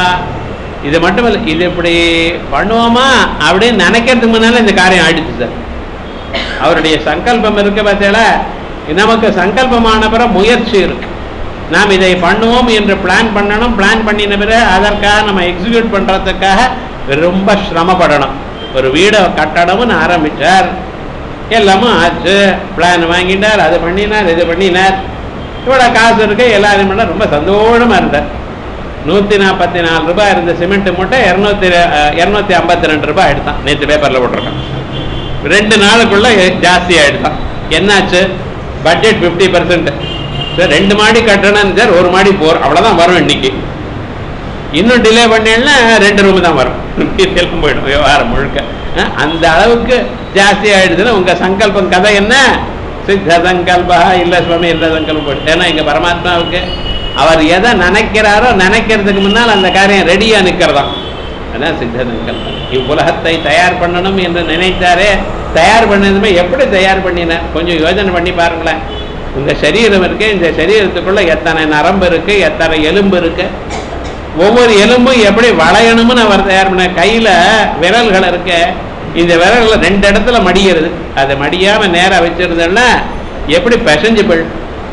இது மட்டும் இல்லை இது இப்படி பண்ணுவோமா அப்படின்னு நினைக்கிறதுக்கு முன்னால இந்த காரியம் ஆயிடுச்சு சார் அவருடைய சங்கல்பம் இருக்கு பார்த்தீங்களா நமக்கு சங்கல்பமான பிறகு முயற்சி இருக்கு நாம் இதை பண்ணுவோம் என்று பிளான் பண்ணணும் பிளான் பண்ணின பிறகு அதற்காக நம்ம எக்ஸிக்யூட் பண்றதுக்காக ரொம்ப சிரமப்படணும் ஒரு வீடை கட்டடம்னு ஆரம்பிச்சார் எல்லாமும் ஆச்சு பிளான் வாங்கிட்டார் அது பண்ணினார் இது பண்ணினார் இவ்வளோ காசு இருக்கு எல்லாரும் பண்ண ரொம்ப சந்தோஷமா இருந்தார் நூற்றி நாற்பத்தி நாலு ரூபாய் இருந்த சிமெண்ட் மூட்டை இரநூத்தி இரநூத்தி ஐம்பத்தி ரெண்டு ரூபாய் எடுத்தான் நேற்று பேப்பரில் போட்டிருக்கான் ரெண்டு நாளுக்குள்ள ஜாஸ்தி ஆயிடுதான் என்னாச்சு பட்ஜெட் ஃபிஃப்டி பர்சன்ட் சார் ரெண்டு மாடி கட்டணும் சார் ஒரு மாடி போர் அவ்வளோதான் வரும் இன்னைக்கு இன்னும் டிலே பண்ணேன்னா ரெண்டு ரூம் தான் வரும் எல்லாம் போயிடும் விவகாரம் முழுக்க அஹ், அந்த அளவுக்கு ஜாஸ்தி ஆயிடுதுன்னா உங்க சங்கல்பம் கதை என்ன சித்த சங்கல்பா இல்ல சுவாமி இல்ல சங்கல்பம் போயிடுது. ஏன்னா எங்க பரமாத்மாவுக்கு அவர் எதை நினைக்கிறாரோ நினைக்கிறதுக்கு முன்னால் அந்த காரியம் ரெடியா நிக்கிறதாம் அதான் சித்த சங்கல்பம் இவ்வுலகத்தை தயார் பண்ணணும் என்று நினைத்தாரே தயார் பண்ணதுமே எப்படி தயார் பண்ணினார் கொஞ்சம் யோசனை பண்ணி பாருங்களேன் உங்க சரீரம் இருக்கு இந்த சரீரத்துக்குள்ள எத்தனை நரம்பு இருக்கு எத்தனை எலும்பு இருக்கு ஒவ்வொரு எலும்பும் எப்படி வளையணும்னு அவர் தயார் பண்ண கையில விரல்கள் இருக்கு இந்த விரல்கள் ரெண்டு இடத்துல மடிகிறது அதை மடியாம நேரா வச்சிருந்தோம்னா எப்படி பிசைஞ்சு போய்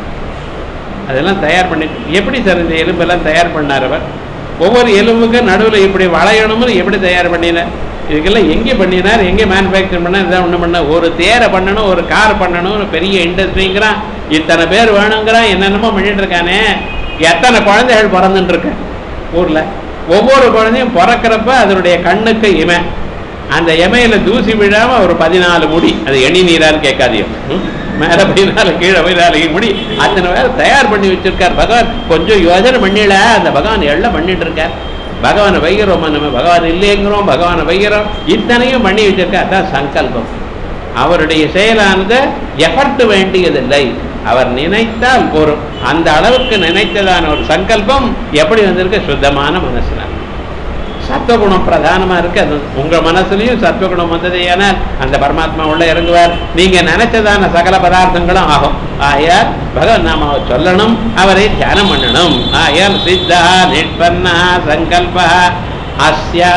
அதெல்லாம் தயார் பண்ணி எப்படி சார் இந்த எலும்பெல்லாம் தயார் பண்ணார் அவர் ஒவ்வொரு எலும்புக்கு நடுவில் இப்படி வளையணும்னு எப்படி தயார் பண்ணினார் இதுக்கெல்லாம் எங்கே பண்ணினார் எங்கே மேனுஃபேக்சர் பண்ணார் இதான் ஒன்று பண்ண ஒரு தேரை பண்ணணும் ஒரு கார் பண்ணணும் ஒரு பெரிய இண்டஸ்ட்ரிங்கிறான் இத்தனை பேர் வேணுங்கிறான் என்னென்னமோ பண்ணிட்டு இருக்கானே எத்தனை குழந்தைகள் பிறந்துட்டு இருக்கு ஊர்ல ஒவ்வொரு குழந்தையும் பிறக்கிறப்ப அதனுடைய கண்ணுக்கு இமை அந்த இமையில தூசி விழாம ஒரு பதினாலு முடி அது எண்ணி நீரான்னு கேட்காதியோ ம்? மேல பதினாலு கீழே பதினாலு முடி அத்தனை பேர் தயார் பண்ணி வச்சிருக்கார் பகவான் கொஞ்சம் யோசனை பண்ணில அந்த பகவான் எல்லாம் பண்ணிட்டு இருக்கார் பகவானை வைகிறோமா நம்ம பகவான் இல்லைங்கிறோம் பகவானை வைகிறோம் இத்தனையும் பண்ணி வச்சிருக்கார் அதான் சங்கல்பம் அவருடைய செயலானது எஃபர்ட் வேண்டியதில்லை அவர் நினைத்தால் போரும் அந்த அளவுக்கு நினைத்ததான ஒரு சங்கல்பம் எப்படி வந்திருக்கு சுத்தமான மனசுனால சத்துவகுணம் பிரதானமா இருக்கு அது உங்க மனசுலயும் சத்துவகுணம் வந்தது ஏனால் அந்த பரமாத்மா உள்ள இறங்குவார் நீங்க நினைச்சதான சகல பதார்த்தங்களும் ஆகும் ஆயால் பகவன் நாம சொல்லணும் அவரை தியானம் பண்ணணும் ஆயால் சித்தா நிஷ்பன்னா சங்கல்பா அஸ்யா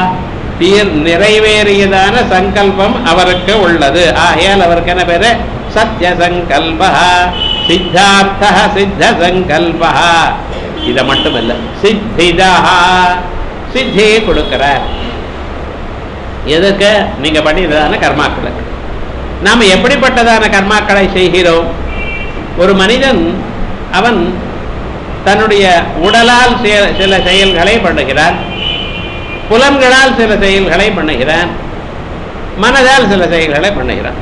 தீர் நிறைவேறியதான சங்கல்பம் அவருக்கு உள்ளது ஆகையால் அவருக்கு என்ன பேரு சத்ய சங்கல்பா சித்தார்த்த சித்த சங்கல்பா இதை மட்டுமல்ல சித்திதா சித்தியை கொடுக்கிறார் எதுக்கு நீங்க பண்ணியதான கர்மாக்களுக்கு நாம எப்படிப்பட்டதான கர்மாக்களை செய்கிறோம் ஒரு மனிதன் அவன் தன்னுடைய உடலால் சில- சில செயல்களை பண்ணுகிறான் புலன்களால் சில செயல்களை பண்ணுகிறான் மனதால் சில செயல்களை பண்ணுகிறான்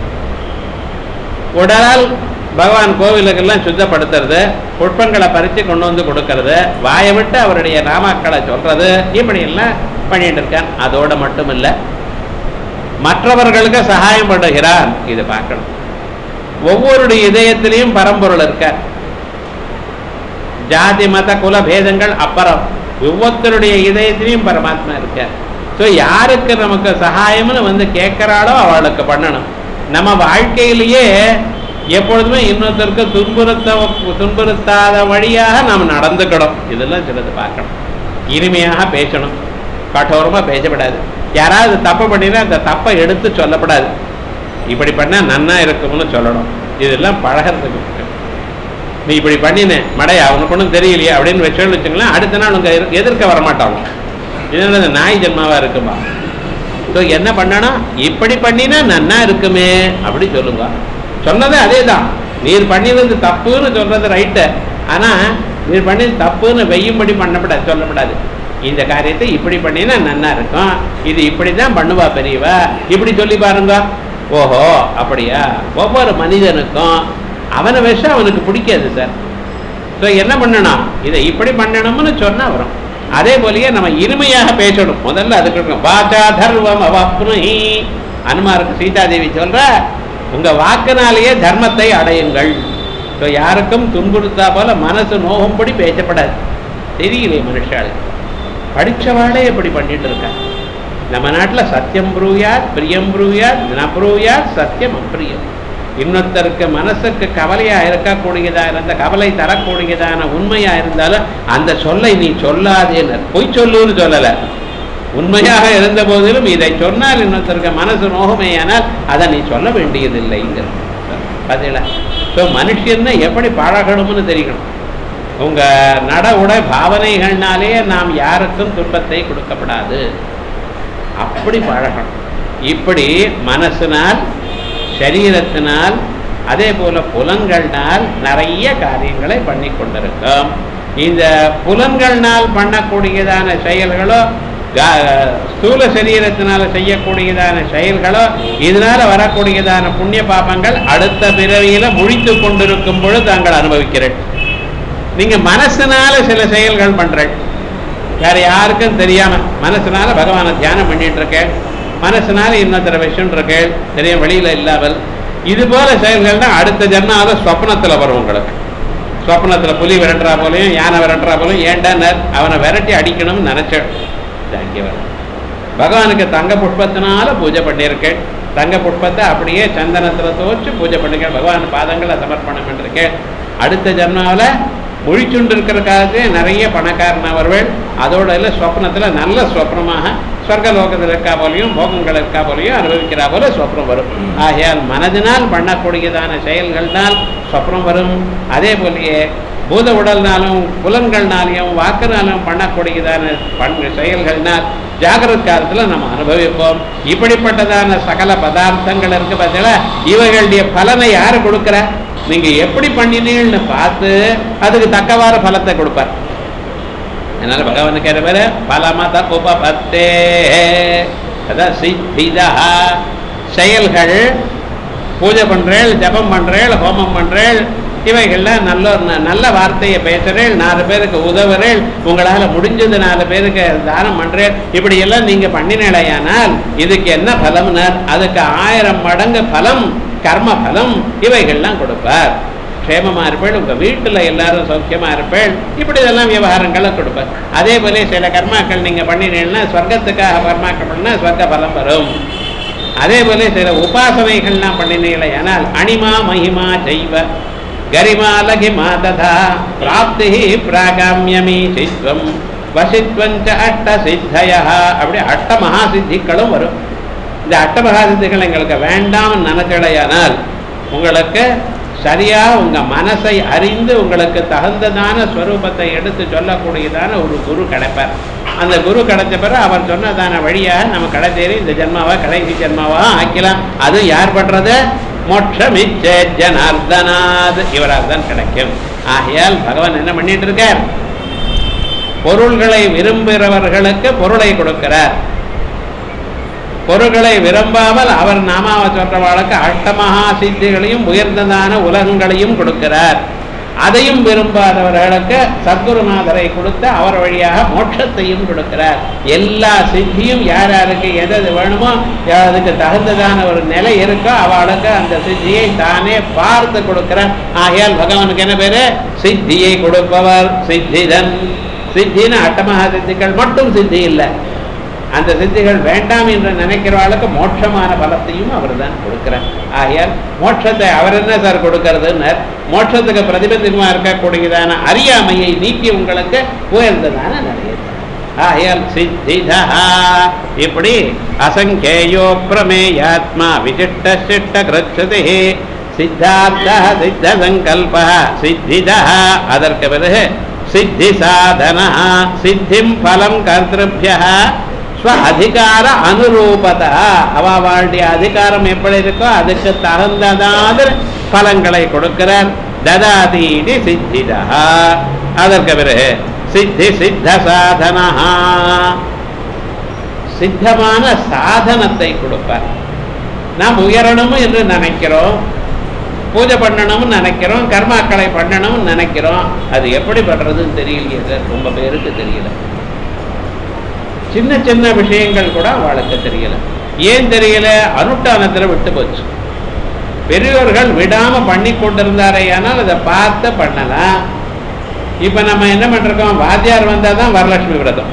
உடலால் பகவான் கோவிலுக்கெல்லாம் சுத்தப்படுத்துறது புஷ்பங்களை பறித்து கொண்டு வந்து கொடுக்கறது வாயை விட்டு அவருடைய நாமாக்களை சொல்றது இப்படி எல்லாம் பண்ணிட்டு இருக்கான் அதோட மட்டும் இல்லை மற்றவர்களுக்கு சகாயம் பண்ணுகிறான் இதை பார்க்கணும் ஒவ்வொருடைய இதயத்திலையும் பரம்பொருள் இருக்கார் ஜாதி மத குல பேதங்கள் அப்புறம் ஒவ்வொருத்தருடைய இதயத்திலையும் பரமாத்மா இருக்கார் ஸோ யாருக்கு நமக்கு சகாயம்னு வந்து கேட்கிறாளோ அவளுக்கு பண்ணணும் நம்ம வாழ்க்கையிலேயே எப்பொழுதுமே இன்னொருத்தருக்கு துன்புறுத்த துன்புறுத்தாத வழியாக நாம் நடந்துக்கணும் இதெல்லாம் சிலது பார்க்கணும் இனிமையாக பேசணும் கঠோரமாக பேசப்படாது யாராவது தப்பு பண்ணினா அந்த தப்பை எடுத்து சொல்லப்படாது இப்படி பண்ணா நன்னா இருக்கும்னு சொல்லணும் இதெல்லாம் பழகிறதுக்கு நீ இப்படி பண்ணினேன் மடையா அவனுக்கு ஒன்றும் தெரியலையே அப்படின்னு வச்சோன்னு வச்சுங்களேன் அடுத்த நாள் உங்க எதிர்- எதிர்க்க வரமாட்டாங்க இது என்னது நாய் ஜென்மாவா இருக்குமா ஸோ என்ன பண்ணணும் இப்படி பண்ணினா நன்னா இருக்குமே அப்படி சொல்லுங்க சொன்னது அதே தான் நீர் பண்ணினது தப்புன்னு சொல்றது ரைட்டு ஆனா நீர் பண்ணது தப்புன்னு வெய்யும்படி பண்ணப்படாது சொல்லப்படாது இந்த காரியத்தை இப்படி பண்ணினா நன்னா இருக்கும் இது இப்படி தான் பண்ணுவா பெரியவா இப்படி சொல்லி பாருங்க ஓஹோ அப்படியா ஒவ்வொரு மனிதனுக்கும் அவனை விஷயம் அவனுக்கு பிடிக்காது சார் ஸோ என்ன பண்ணணும் இதை இப்படி பண்ணணும்னு சொன்னா வரும் அதே போலயே நம்ம இனிமையாக பேசணும் முதல்ல அதுக்கு இருக்கணும் வாச்சா தர்வம் அவப்னுஹி அனுமாருக்கு சீதாதேவி சொல்ற உங்க வாக்கினாலேயே தர்மத்தை அடையுங்கள் ஸோ யாருக்கும் துன்புறுத்தா போல மனசு நோகும்படி பேசப்படாது தெரியலையே மனுஷாள் படிச்சவாளே இப்படி பண்ணிட்டு இருக்கா நம்ம நாட்டுல சத்தியம் ப்ரூயாத் பிரியம் ப்ரூயாத் ந ப்ரூயாத் சத்தியம் அப்பிரியம் இன்னொருத்தருக்கு மனசுக்கு கவலையா இருக்கக்கூடியதா இருந்த கவலை தரக்கூடியதான உண்மையா இருந்தாலும் அந்த சொல்லை நீ சொல்லாதேன்னு பொய் சொல்லுன்னு சொல்லல உண்மையாக இருந்த போதிலும் இதை சொன்னால் இன்னொருத்தருக்கு மனசு நோகமேயானால் அதை நீ சொல்ல வேண்டியதில்லைங்கிற பார்த்தீங்களா ஸோ மனுஷன்னா எப்படி பழகணும்னு தெரியணும் உங்க நட உடை பாவனைகள்னாலே நாம் யாருக்கும் துன்பத்தை கொடுக்கப்படாது அப்படி பழகணும் இப்படி மனசினால் சரீரத்தினால் அதே போல புலன்கள்னால் நிறைய காரியங்களை பண்ணி கொண்டிருக்கோம் இந்த புலன்கள்னால் பண்ணக்கூடியதான செயல்களோ கா- ஸ்தூல சரீரத்தினால செய்யக்கூடியதான செயல்களோ இதனால வரக்கூடியதான புண்ணிய பாபங்கள் அடுத்த பிறவியில முழித்து கொண்டிருக்கும் பொழுது தாங்கள் அனுபவிக்கிறேன் நீங்க மனசுனால சில செயல்கள் பண்றேன் வேற யாருக்கும் தெரியாம மனசுனால பகவானை தியானம் பண்ணிட்டு இருக்கேன் மனசுனால இன்னொருத்தர விஷயம் இருக்கேன் தெரியும் வெளியில இல்லாமல் இது போல செயல்கள் தான் அடுத்த ஜென்மாவில ஸ்வப்னத்துல வரும் உங்களுக்கு ஸ்வப்னத்துல புலி விரட்டுறா போலையும் யானை விரட்டுறா போலையும் ஏன்டா நர் அவனை விரட்டி அடிக்கணும்னு நினைச்சேன் இது அங்கே வரும் பகவானுக்கு தங்க புஷ்பத்தினால பூஜை பண்ணியிருக்கேன் தங்க புஷ்பத்தை அப்படியே சந்தனத்துல துவச்சு பூஜை பண்ணிருக்கேன் பகவான் பாதங்களை சமர்ப்பணம் பண்ணிருக்கேன் அடுத்த ஜென்மாவில் முழிச்சுண்டு இருக்கிற காலத்திலே நிறைய பணக்காரன் அவர்கள் அதோட இல்லை ஸ்வப்னத்தில் நல்ல ஸ்வப்னமாக ஸ்வர்கலோகத்தில் இருக்கா போலையும் போகங்கள் இருக்கா போலையும் அனுபவிக்கிறா போல ஸ்வப்னம் வரும் ஆகையால் மனதினால் பண்ணக்கூடியதான செயல்கள்னால் ஸ்வப்னம் வரும் அதே போலயே பூத உடல்னாலும் புலன்கள்னாலையும் வாக்குனாலும் பண்ணக்கூடியதான பண் செயல்கள்னால் ஜாகிரத காலத்தில் நம்ம அனுபவிப்போம் இப்படிப்பட்டதான சகல பதார்த்தங்கள் இருக்கு பார்த்தீங்களா இவைகளுடைய பலனை யாரு கொடுக்குற நீங்க எப்படி பண்ணினீங்கன்னு பார்த்து அதுக்கு தக்கவாறு பலத்தை கொடுப்பார் அதனால பகவானுக்கு என்ன பேரு பலமத உபபத்தே அதான் சித்திதா செயல்கள் பூஜை பண்றேள் ஜபம் பண்றேள் ஹோமம் பண்றேள் இவைகள்ல நல்ல ஒரு ந- நல்ல வார்த்தையை பேசுறேள் நாலு பேருக்கு உதவுறேள் உங்களால முடிஞ்சது நாலு பேருக்கு தானம் பண்றேன் இப்படி எல்லாம் நீங்க பண்ணினேடையானால் இதுக்கு என்ன பலம்னார் அதுக்கு ஆயிரம் மடங்கு பலம் கர்ம பலம் இவைகள்லாம் கொடுப்பார் க்ஷேமமா இருப்பேள் உங்க வீட்டுல எல்லாரும் சௌக்கியமா இருப்பேள் இப்படி இதெல்லாம் விவகாரங்களை கொடுப்பார் அதே போல சில கர்மாக்கள் நீங்க பண்ணினீங்கன்னா ஸ்வர்க்கத்துக்காக கர்மாக்கள் பண்ணா ஸ்வர்க்க பலம் வரும் அதே போல சில உபாசனைகள்லாம் பண்ணினீங்களே ஆனால் அனிமா மகிமா ஜெய்வ கரிமா லகிமா ததா பிராப்தி பிராகாமியமி சித்வம் வசித்வஞ்ச அஷ்ட சித்தய அப்படி அஷ்ட மகா சித்திகளும் வரும் இந்த அஷ்ட மகா சித்திகள் எங்களுக்கு வேண்டாம்னு நினைச்சடையானால் உங்களுக்கு சரியா உங்க மனசை அறிந்து உங்களுக்கு தகுந்ததான ஸ்வரூபத்தை எடுத்து சொல்லக்கூடியதான ஒரு குரு கிடைப்பார் அந்த குரு கிடைச்ச பிறகு அவர் சொன்னதான வழியாக நம்ம கடை தேறி இந்த ஜென்மாவா கடைசி ஜென்மாவா ஆக்கலாம் அது யார் பண்றது மோட்சமிச்சே ஜனார்தனாத் இவரால் தான் கிடைக்கும் ஆகையால் பகவான் என்ன பண்ணிட்டு இருக்கார் பொருள்களை விரும்புகிறவர்களுக்கு பொருளை கொடுக்கிறார் பொருள்களை விரும்பாமல் அவர் நாமாவை சொல்றவாளுக்கு அஷ்டமகா சித்திகளையும் உயர்ந்ததான உலகங்களையும் கொடுக்கிறார் அதையும் விரும்பாதவர்களுக்கு சத்குருநாதரை கொடுத்து அவர் வழியாக மோட்சத்தையும் கொடுக்கிறார் எல்லா சித்தியும் யார் யாருக்கு எது எது வேணுமோ அதுக்கு தகுந்ததான ஒரு நிலை இருக்கோ அவளுக்கு அந்த சித்தியை தானே பார்த்து கொடுக்கிறார் ஆகையால் பகவானுக்கு என்ன பேரு சித்தியை கொடுப்பவர் சித்திதன் சித்தின்னு அட்டமகா சித்திகள் மட்டும் சித்தி இல்லை அந்த சித்திகள் வேண்டாம் என்று நினைக்கிறவாளுக்கு மோட்சமான பலத்தையும் அவர் தான் கொடுக்கிறார் ஆகையால் மோட்சத்தை அவர் என்ன சார் கொடுக்கறதுன்னு மோட்சத்துக்கு பிரதிபந்தமா இருக்கக்கூடியதான அறியாமையை நீக்கி உங்களுக்கு உயர்ந்ததான நிறைய ஆகையால் சித்திதா இப்படி அசங்கேயோ பிரமேயாத்மா விசிஷ்ட சிஷ்ட கிருச்சதி சித்தார்த்த சித்த சங்கல்ப சித்திதா அதற்கு பிறகு சித்தி சாதன சித்திம் பலம் கர்த்திருபிய ஸ்வ அதிகார அனுரூபதா அவளுடைய அதிகாரம் எப்படி இருக்கோ அதுக்கு தகுந்ததான பலங்களை கொடுக்கிறார் ததாதீதி சித்திதா அதற்கு பிறகு சித்தி சித்த சாதனா சித்தமான சாதனத்தை கொடுப்பார் நாம் உயரணும் என்று நினைக்கிறோம் பூஜை பண்ணணும்னு நினைக்கிறோம் கர்மாக்களை பண்ணணும்னு நினைக்கிறோம் அது எப்படி பண்றதுன்னு தெரியலையே சார் ரொம்ப பேருக்கு தெரியல சின்ன சின்ன விஷயங்கள் கூட அவளுக்கு தெரியல ஏன் தெரியல அனுஷ்டானத்தில் விட்டு போச்சு பெரியோர்கள் விடாம பண்ணி கொண்டிருந்தாரே ஆனால் அதை பார்த்து பண்ணலாம் இப்ப நம்ம என்ன பண்றோம் வாத்தியார் வந்தால் தான் வரலட்சுமி விரதம்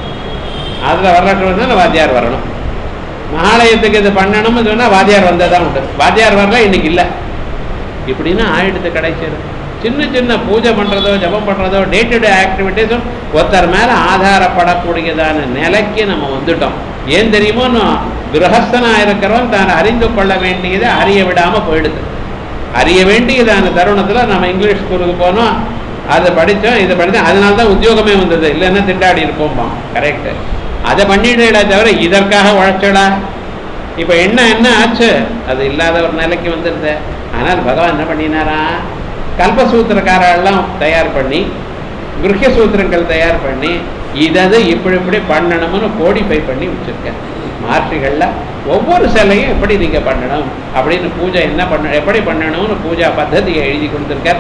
அதுல வரலட்சுமி விரதம் வாத்தியார் வரணும் மகாலயத்துக்கு இது பண்ணணும்னு சொன்னா வாத்தியார் வந்தால் தான் உண்டு வாத்தியார் வரல இன்னைக்கு இல்லை இப்படின்னு ஆயிடுத்து கிடைச்சது சின்ன சின்ன பூஜை பண்ணுறதோ ஜபம் பண்ணுறதோ டே டு டே ஆக்டிவிட்டீஸும் ஒருத்தர் மேலே ஆதாரப்படக்கூடியதான நிலைக்கு நம்ம வந்துட்டோம் ஏன் தெரியுமோ கிரகஸ்தனாக இருக்கிறவன் தான் அறிந்து கொள்ள வேண்டியதை அறிய விடாமல் போயிடுது அறிய வேண்டியதான தருணத்தில் நம்ம இங்கிலீஷ் ஸ்கூலுக்கு போனோம் அதை படித்தோம் இதை படித்தோம் அதனால தான் உத்தியோகமே வந்தது இல்லைன்னா திண்டாடி இருப்போம்பா கரெக்டு அதை பண்ணிடா தவிர இதற்காக உழைச்சடா இப்போ என்ன என்ன ஆச்சு அது இல்லாத ஒரு நிலைக்கு வந்துருது ஆனால் பகவான் என்ன பண்ணினாரா கல்பசூத்திரக்காரெல்லாம் தயார் பண்ணி கிரகிய சூத்திரங்கள் தயார் பண்ணி இதது இப்படி இப்படி பண்ணணும்னு கோடிஃபை பண்ணி வச்சுருக்கேன் மார்ஷிகளில் ஒவ்வொரு சிலையும் எப்படி நீங்கள் பண்ணணும் அப்படின்னு பூஜை என்ன பண்ண எப்படி பண்ணணும்னு பூஜா பத்ததியை எழுதி கொடுத்துருக்கார்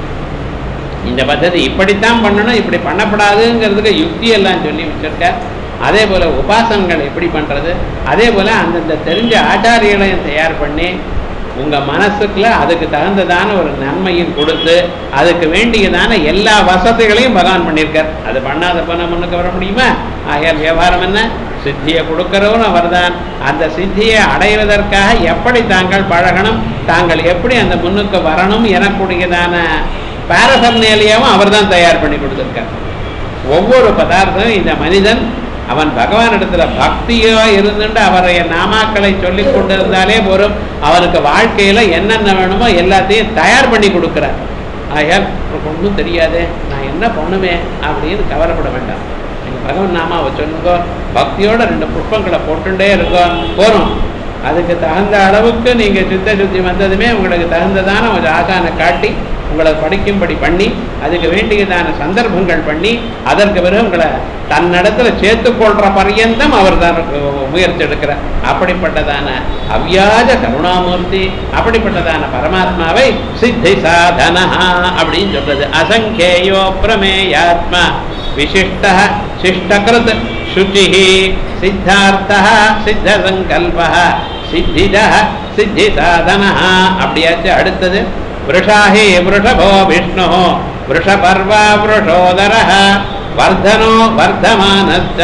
இந்த பத்ததி இப்படித்தான் பண்ணணும் இப்படி பண்ணப்படாதுங்கிறதுக்கு யுக்தி எல்லாம் சொல்லி வச்சிருக்கார் அதே போல் உபாசனங்கள் எப்படி பண்ணுறது அதே போல் அந்தந்த தெரிஞ்ச ஆச்சாரியங்களையும் தயார் பண்ணி உங்கள் மனசுக்குள்ள அதுக்கு தகுந்ததான ஒரு நன்மையும் கொடுத்து அதுக்கு வேண்டியதான எல்லா வசதிகளையும் பகவான் பண்ணியிருக்கார் அது பண்ணாதப்ப நம்ம முன்னுக்கு வர முடியுமா ஆகையால் வியாபாரம் என்ன சித்தியை கொடுக்கிறவரும் அவர்தான் அந்த சித்தியை அடைவதற்காக எப்படி தாங்கள் பழகணும் தாங்கள் எப்படி அந்த முன்னுக்கு வரணும் எனக்கூடியதான பாரசர்னேலியாவும் அவர் தான் தயார் பண்ணி கொடுத்துருக்கார் ஒவ்வொரு பதார்த்தம் இந்த மனிதன் அவன் பகவானிடத்துல பக்தியோ இருந்துட்டு அவருடைய நாமாக்களை சொல்லி கொண்டிருந்தாலே போரும் அவனுக்கு வாழ்க்கையில என்னென்ன வேணுமோ எல்லாத்தையும் தயார் பண்ணி கொடுக்குறார் ஆகையால் உனக்கு ஒன்றும் தெரியாதே நான் என்ன பண்ணுவேன் அப்படின்னு கவலைப்பட வேண்டாம் எங்கள் பகவான் நாமாவை சொல்லுங்க பக்தியோட ரெண்டு புஷ்பங்களை போட்டுட்டே இருக்கோம் போகிறோம் அதுக்கு தகுந்த அளவுக்கு நீங்கள் சித்த சுத்தி வந்ததுமே உங்களுக்கு தகுந்ததான ஒரு ஆசானை காட்டி உங்களை படிக்கும்படி பண்ணி அதுக்கு வேண்டியதான சந்தர்ப்பங்கள் பண்ணி அதற்கு பிறகு உங்களை தன்னிடத்துல சேர்த்துக்கொள்ற பர்யந்தம் அவர் தான் முயற்சி எடுக்கிறார் அப்படிப்பட்டதான அவ்யாஜ கருணாமூர்த்தி அப்படிப்பட்டதான பரமாத்மாவை சித்தி சாதனா அப்படின்னு சொல்றது அசங்கேயோ பிரமேயாத்மா விசிஷ்ட சிஷ்டகிருத் சுச்சி சித்தார்த்த சித்த சங்கல்ப சித்தித சித்தி சாதனா அப்படியாச்சு அடுத்தது वृषाहि वृषभो विष्णुः वृषपर्वा वृषोदरः वर्धनो वर्धमानश्च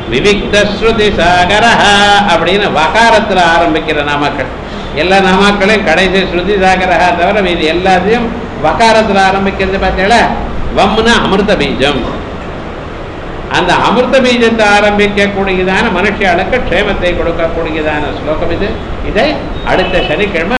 விவிக்தஸ்ருதிசாகரः அப்படின்னு வகாரத்தில் ஆரம்பிக்கிற நாமக்கள் எல்லா நாமாக்களையும் கடைசி ஸ்ருதி சாகரா தவிர மீது எல்லாத்தையும் வகாரத்தில் ஆரம்பிக்கிறது பார்த்தீங்களா வம்னா அமிர்த பீஜம் அந்த அமிர்த பீஜத்தை ஆரம்பிக்கக்கூடியதான மனுஷியாளுக்கு க்ஷேமத்தை கொடுக்கக்கூடியதான ஸ்லோகம் இது இதை அடுத்த சனிக்கிழமை